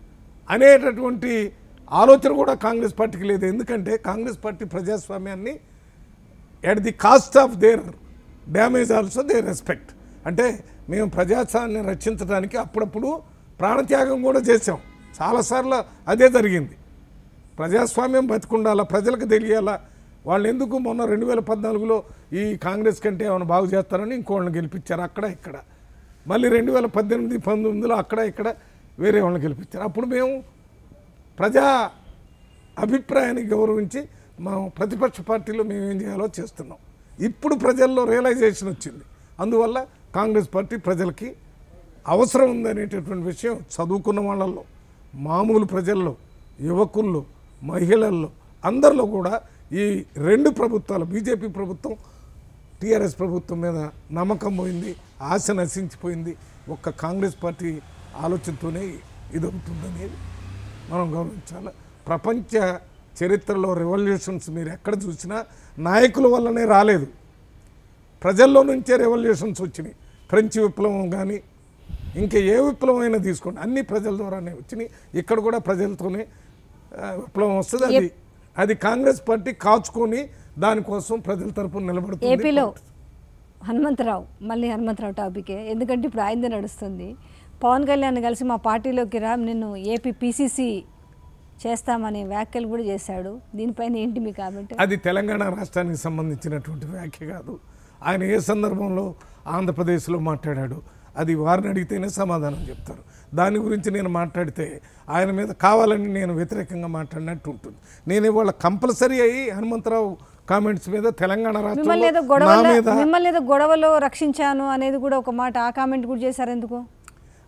అనేటటువంటి ఆలోచన కూడా కాంగ్రెస్ పార్టీకి లేదు ఎందుకంటే కాంగ్రెస్ పార్టీ ప్రజాస్వామ్యాన్ని at the cost of their damage also they respect అంటే మేము ప్రజాస్వామ్యాన్ని రక్షించడానికి అప్పుడప్పుడు ప్రాణత్యాగం కూడా చేసాం చాలాసార్లు అదే జరిగింది ప్రజాస్వామ్యం బతికుండాలా ప్రజలకు తెలియాలా వాళ్ళు ఎందుకు మొన్న రెండు వేల పద్నాలుగులో ఈ కాంగ్రెస్ కంటే ఏమైనా బాగు చేస్తారని ఇంకోళ్ళని గెలిపించారు అక్కడ ఇక్కడ మళ్ళీ రెండు వేల పద్దెనిమిది పంతొమ్మిదిలో అక్కడ ఇక్కడ వేరే వాళ్ళని గెలిపించారు అప్పుడు మేము ప్రజా అభిప్రాయాన్ని గౌరవించి మనం ప్రతిపక్ష పార్టీలో మేము ఏం చేయాలో చేస్తున్నాం ఇప్పుడు ప్రజల్లో రియలైజేషన్ వచ్చింది అందువల్ల కాంగ్రెస్ పార్టీ ప్రజలకి అవసరం ఉందనేటటువంటి విషయం చదువుకున్న వాళ్ళల్లో మామూలు ప్రజల్లో యువకుల్లో మహిళల్లో అందరిలో కూడా ఈ రెండు ప్రభుత్వాలు బీజేపీ ప్రభుత్వం టీఆర్ఎస్ ప్రభుత్వం మీద నమ్మకం పోయింది ఆశ నశించిపోయింది ఒక్క కాంగ్రెస్ పార్టీ ఆలోచనతోనే ఇది అవుతుందనేది మనం గౌరవించాలి ప్రపంచ చరిత్రలో రెవల్యూషన్స్ మీరు ఎక్కడ చూసినా నాయకుల వల్లనే రాలేదు ప్రజల్లో నుంచే రెవల్యూషన్స్ వచ్చినాయి ఫ్రెంచ్ విప్లవం కానీ ఇంకా ఏ విప్లవం అయినా తీసుకోండి అన్ని ప్రజల ద్వారానే వచ్చినాయి ఇక్కడ కూడా ప్రజలతోనే ఆ, విప్లవం వస్తుంది అది అది కాంగ్రెస్ పార్టీ కాచుకొని దానికోసం ప్రజల తరపున నిలబడుతుంది ఏపీలో హనుమంతరావు మళ్ళీ హనుమంతరావు టాపికే ఎందుకంటే ఇప్పుడు ఆయనదే నడుస్తుంది పవన్ కళ్యాణ్ కలిసి మా పార్టీలోకి రా నిన్ను ఏపీ పీసీసీ చేస్తామనే వ్యాఖ్యలు కూడా చేశాడు దీనిపైన ఏంటి మీ కామెంట్ అది తెలంగాణ రాష్ట్రానికి సంబంధించినటువంటి వ్యాఖ్య కాదు ఆయన ఏ సందర్భంలో ఆంధ్రప్రదేశ్లో మాట్లాడాడు అది వారిని అడిగితేనే సమాధానం చెప్తారు దాని గురించి నేను మాట్లాడితే ఆయన మీద కావాలని నేను వ్యతిరేకంగా మాట్లాడినట్టు ఉంటుంది నేను ఇవాళ కంపల్సరీ అయ్యి హనుమంతరావు కామెంట్స్ మీద తెలంగాణ మిమ్మల్ని ఏదో రాష్ట్రంలో నా గొడవలో మీద మిమ్మల్ని ఏదో గొడవలో రక్షించాను అనేది కూడా ఒక మాట ఆ కామెంట్ కూడా చేశారు ఎందుకు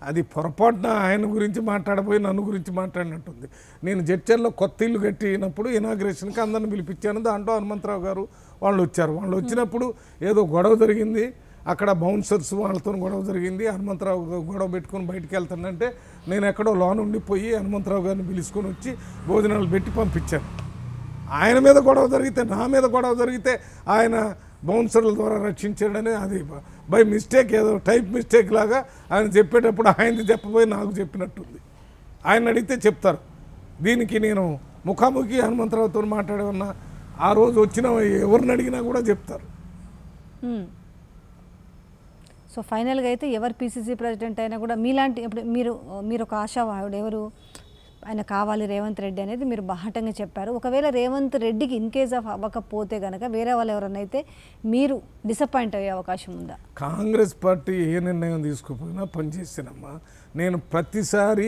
అది పొరపాటున ఆయన గురించి మాట్లాడబోయి నన్ను గురించి మాట్లాడినట్టుంది నేను జడ్చర్లో కొత్త ఇల్లు కట్టినప్పుడు ఇనాగ్రేషన్కి అందరిని పిలిపించాను దాంట్లో హనుమంతరావు గారు వాళ్ళు వచ్చారు వాళ్ళు వచ్చినప్పుడు ఏదో గొడవ జరిగింది అక్కడ బౌన్సర్స్ వాళ్ళతో గొడవ జరిగింది హనుమంతరావు గారు గొడవ పెట్టుకొని బయటికి వెళ్తానంటే నేను ఎక్కడో లోన్ ఉండిపోయి హనుమంతరావు గారిని పిలుచుకొని వచ్చి భోజనాలు పెట్టి పంపించాను ఆయన మీద గొడవ జరిగితే నా మీద గొడవ జరిగితే ఆయన బౌన్సర్ల ద్వారా రక్షించాడని అది బై మిస్టేక్ ఏదో టైప్ మిస్టేక్ లాగా ఆయన చెప్పేటప్పుడు ఆయనది చెప్పబోయి నాకు చెప్పినట్టుంది ఆయన అడిగితే చెప్తారు దీనికి నేను ముఖాముఖి హనుమంతరావుతో మాట్లాడే ఉన్నా ఆ రోజు వచ్చిన ఎవరిని అడిగినా కూడా చెప్తారు మ్మ్. సో ఫైనల్గా అయితే ఎవరు పీసీసీ ప్రెసిడెంట్ అయినా కూడా మీలాంటి ఇప్పుడు మీరు మీరు ఒక ఆశావాహుడు ఎవరు ఆయన కావాలి రేవంత్ రెడ్డి అనేది మీరు బాహటంగా చెప్పారు ఒకవేళ రేవంత్ రెడ్డికి ఇన్ కేస్ ఆఫ్ అవ్వకపోతే కనుక వేరే వాళ్ళు ఎవరన్నా అయితే మీరు డిసప్పాయింట్ అయ్యే అవకాశం ఉందా కాంగ్రెస్ పార్టీ ఏ నిర్ణయం తీసుకోపోయినా పనిచేసానమ్మా నేను ప్రతిసారి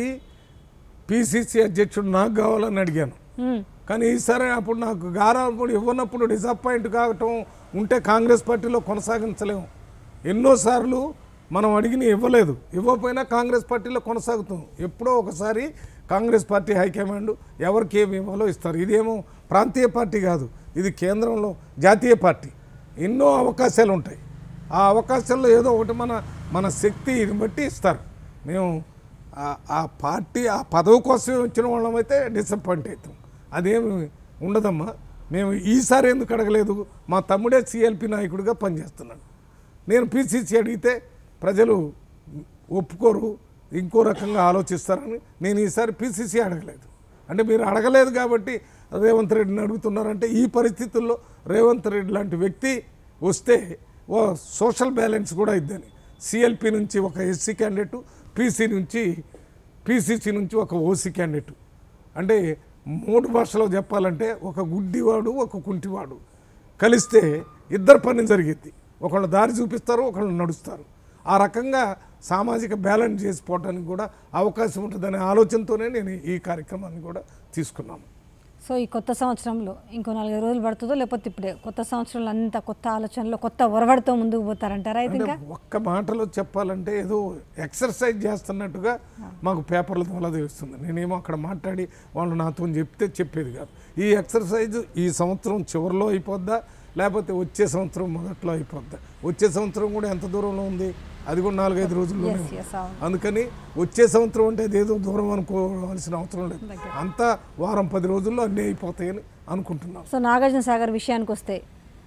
పిసిసి అధ్యక్షుడు నాకు కావాలని అడిగాను మ్మ్. కానీ ఈసారి అప్పుడు నాకు గారాప్పుడు ఇవ్వనప్పుడు డిసప్పాయింట్ కావటం ఉంటే కాంగ్రెస్ పార్టీలో కొనసాగించలేము ఎన్నోసార్లు మనం అడిగిన ఇవ్వలేదు ఇవ్వకపోయినా కాంగ్రెస్ పార్టీలో కొనసాగుతాం ఎప్పుడో ఒకసారి కాంగ్రెస్ పార్టీ హైకమాండ్ ఎవరికి ఏమి ఇవ్వాలో ఇస్తారు ఇదేమో ప్రాంతీయ పార్టీ కాదు ఇది కేంద్రంలో జాతీయ పార్టీ ఎన్నో అవకాశాలు ఉంటాయి ఆ అవకాశాల్లో ఏదో ఒకటి మన మన శక్తిని బట్టి ఇస్తారు మేము ఆ- ఆ పార్టీ ఆ పదవి కోసం వచ్చిన వాళ్ళమైతే డిసప్పాయింట్ అవుతాం అదేమి ఉండదమ్మా మేము ఈసారి ఎందుకు అడగలేదు మా తమ్ముడే సిఎల్పి నాయకుడిగా పనిచేస్తున్నాడు నేను పిసిసి అడిగితే ప్రజలు ఒప్పుకోరు ఇంకో రకంగా ఆలోచిస్తారని నేను ఈసారి పిసిసి అడగలేదు అంటే మీరు అడగలేదు కాబట్టి రేవంత్ రెడ్డిని అడుగుతున్నారంటే ఈ పరిస్థితుల్లో రేవంత్ రెడ్డి లాంటి వ్యక్తి వస్తే ఓ సోషల్ బ్యాలెన్స్ కూడా ఇద్దని సిఎల్పి నుంచి ఒక ఎస్సీ క్యాండిడేట్ పీసీ నుంచి పీసీసీ నుంచి ఒక ఓసీ క్యాండిడేట్ అంటే మూడు భాషలో చెప్పాలంటే ఒక గుడ్డివాడు ఒక కుంటివాడు కలిస్తే ఇద్దరు పని జరిగిద్ది ఒకళ్ళు దారి చూపిస్తారు ఒకళ్ళు నడుస్తారు ఆ రకంగా సామాజిక బ్యాలెన్స్ చేసుకోవడానికి కూడా అవకాశం ఉంటుందనే ఆలోచనతోనే నేను ఈ కార్యక్రమాన్ని కూడా తీసుకున్నాను సో ఈ కొత్త సంవత్సరంలో ఇంకో నాలుగైదు రోజులు పడుతుందో లేకపోతే ఇప్పుడే కొత్త సంవత్సరంలో అంత కొత్త ఆలోచనలో కొత్త ఒరవడితో ముందుకు పోతారంటారా అయితే అంటే ఇంకా ఒక్క మాటలో చెప్పాలంటే ఏదో ఎక్సర్సైజ్ చేస్తున్నట్టుగా మాకు పేపర్ల ద్వారా తెలుస్తుంది నేనేమో అక్కడ మాట్లాడి వాళ్ళు నాతో చెప్తే చెప్పేది కాదు ఈ ఎక్సర్సైజ్ ఈ సంవత్సరం చివరిలో అయిపోద్దా లేకపోతే వచ్చే సంవత్సరం మొదట్లో అయిపోద్దా వచ్చే సంవత్సరం కూడా ఎంత దూరంలో ఉంది అది కూడా నాలుగైదు రోజుల్లోనే ఎస్ ఉంది. ఎస్ అవును అందుకని వచ్చే సంవత్సరం అంటే అదేదో దూరం అనుకోవాల్సిన అవసరం లేదు అంతా వారం పది రోజుల్లో అన్నీ అయిపోతాయని అనుకుంటున్నాం సో నాగార్జున సాగర్ విషయానికి వస్తే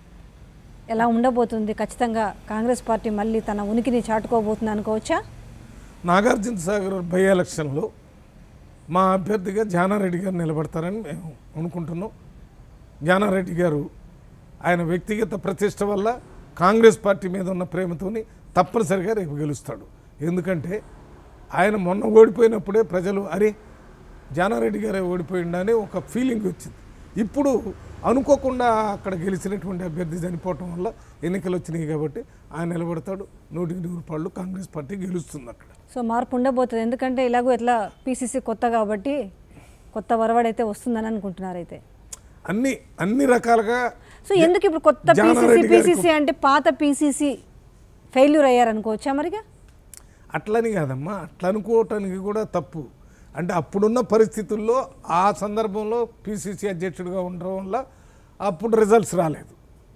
ఎలా ఉండబోతుంది ఖచ్చితంగా కాంగ్రెస్ పార్టీ మళ్ళీ తన ఉనికిని చాటుకోబోతుంది అనుకోవచ్చా నాగార్జున సాగర్ బై ఎలక్షన్లో మా అభ్యర్థిగా జానారెడ్డి గారు నిలబడతారని మేము అనుకుంటున్నాం జానారెడ్డి గారు ఆయన వ్యక్తిగత ప్రతిష్ట వల్ల కాంగ్రెస్ పార్టీ మీద ఉన్న ప్రేమతోని తప్పనిసరిగా రేపు గెలుస్తాడు ఎందుకంటే ఆయన మొన్న ఓడిపోయినప్పుడే ప్రజలు అరే జానారెడ్డి గారే ఓడిపోయిండని ఒక ఫీలింగ్ వచ్చింది ఇప్పుడు అనుకోకుండా అక్కడ గెలిచినటువంటి అభ్యర్థి చనిపోవటం వల్ల ఎన్నికలు వచ్చినాయి కాబట్టి ఆయన నిలబడతాడు నూటికి నూరు పాళ్ళు కాంగ్రెస్ పార్టీ గెలుస్తుంది అక్కడ సో మార్పు ఉండబోతుంది ఎందుకంటే ఇలాగో ఎట్లా పీసీసీ కొత్త కాబట్టి కొత్త వరవడైతే వస్తుందని అనుకుంటున్నారు అయితే అన్ని అన్ని రకాలుగా సో ఎందుకు ఇప్పుడు కొత్త పీసీసీ జానారెడ్డి గారికి- పీసీసీ అంటే పాత పీసీసీ ఫెయిల్యూర్ అయ్యారు అనుకోవచ్చా మరిగా అట్లని కాదమ్మా అట్లా అనుకోవటానికి కూడా తప్పు అంటే అప్పుడున్న పరిస్థితుల్లో ఆ సందర్భంలో పిసిసి అధ్యక్షుడిగా ఉండడం వల్ల అప్పుడు రిజల్ట్స్ రాలేదు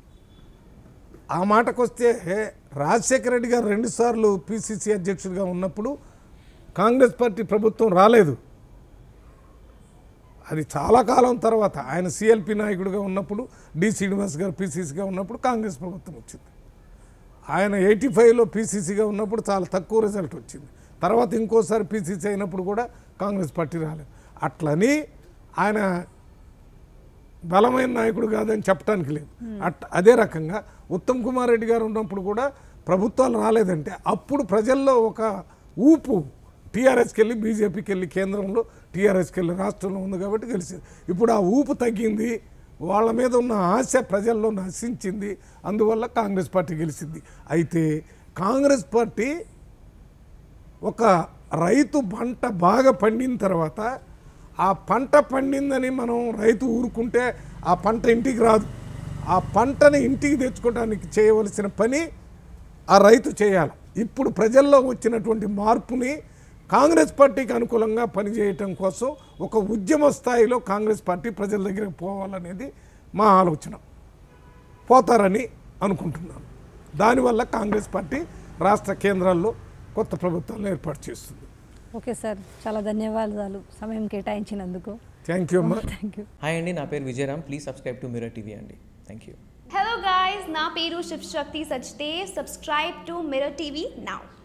ఆ మాటకు వస్తే రాజశేఖర రెడ్డి గారు రెండుసార్లు పిసిసి అధ్యక్షుడిగా ఉన్నప్పుడు కాంగ్రెస్ పార్టీ ప్రభుత్వం రాలేదు అది చాలా కాలం తర్వాత ఆయన సిఎల్పి నాయకుడిగా ఉన్నప్పుడు డి శ్రీనివాస్ గారు పిసిసిగా ఉన్నప్పుడు కాంగ్రెస్ ప్రభుత్వం వచ్చింది ఆయన ఎయిటీ ఫైవ్లో పీసీసీగా ఉన్నప్పుడు చాలా తక్కువ రిజల్ట్ వచ్చింది తర్వాత ఇంకోసారి పీసీసీ అయినప్పుడు కూడా కాంగ్రెస్ పార్టీ రాలేదు అట్లని ఆయన బలమైన నాయకుడు కాదని చెప్పడానికి లేదు అట్ అదే రకంగా ఉత్తమ్ కుమార్ రెడ్డి గారు ఉన్నప్పుడు కూడా ప్రభుత్వాలు రాలేదంటే అప్పుడు ప్రజల్లో ఒక ఊపు టీఆర్ఎస్కి వెళ్ళి బీజేపీకి వెళ్ళి కేంద్రంలో టీఆర్ఎస్కి వెళ్ళి రాష్ట్రంలో ఉంది కాబట్టి గెలిచింది ఇప్పుడు ఆ ఊపు తగ్గింది వాళ్ళ మీద ఉన్న ఆశ ప్రజల్లో నశించింది అందువల్ల కాంగ్రెస్ పార్టీ గెలిచింది అయితే కాంగ్రెస్ పార్టీ ఒక రైతు పంట బాగా పండిన తర్వాత ఆ పంట పండిందని మనం రైతు ఊరుకుంటే ఆ పంట ఇంటికి రాదు ఆ పంటని ఇంటికి తెచ్చుకోవడానికి చేయవలసిన పని ఆ రైతు చేయాలి ఇప్పుడు ప్రజల్లో వచ్చినటువంటి మార్పుని కాంగ్రెస్ పార్టీకి అనుకూలంగా పనిచేయటం కోసం ఒక ఉద్యమ స్థాయిలో కాంగ్రెస్ పార్టీ ప్రజల దగ్గరికి పోవాలనేది మా ఆలోచన పోతారని అనుకుంటున్నాను దానివల్ల కాంగ్రెస్ పార్టీ రాష్ట్ర కేంద్రాల్లో కొత్త ప్రభుత్వాలను ఏర్పాటు చేస్తుంది ఓకే సార్ చాలా ధన్యవాదాలు సమయం కేటాయించినందుకు థ్యాంక్ యూ అమ్మా థ్యాంక్ యూ హాయ్ అండి నా పేరు Vijayaram please subscribe to mirror TV అండి థ్యాంక్ యూ Hello guys, నా పేరు Shiv Shakti Sachdev subscribe to mirror TV now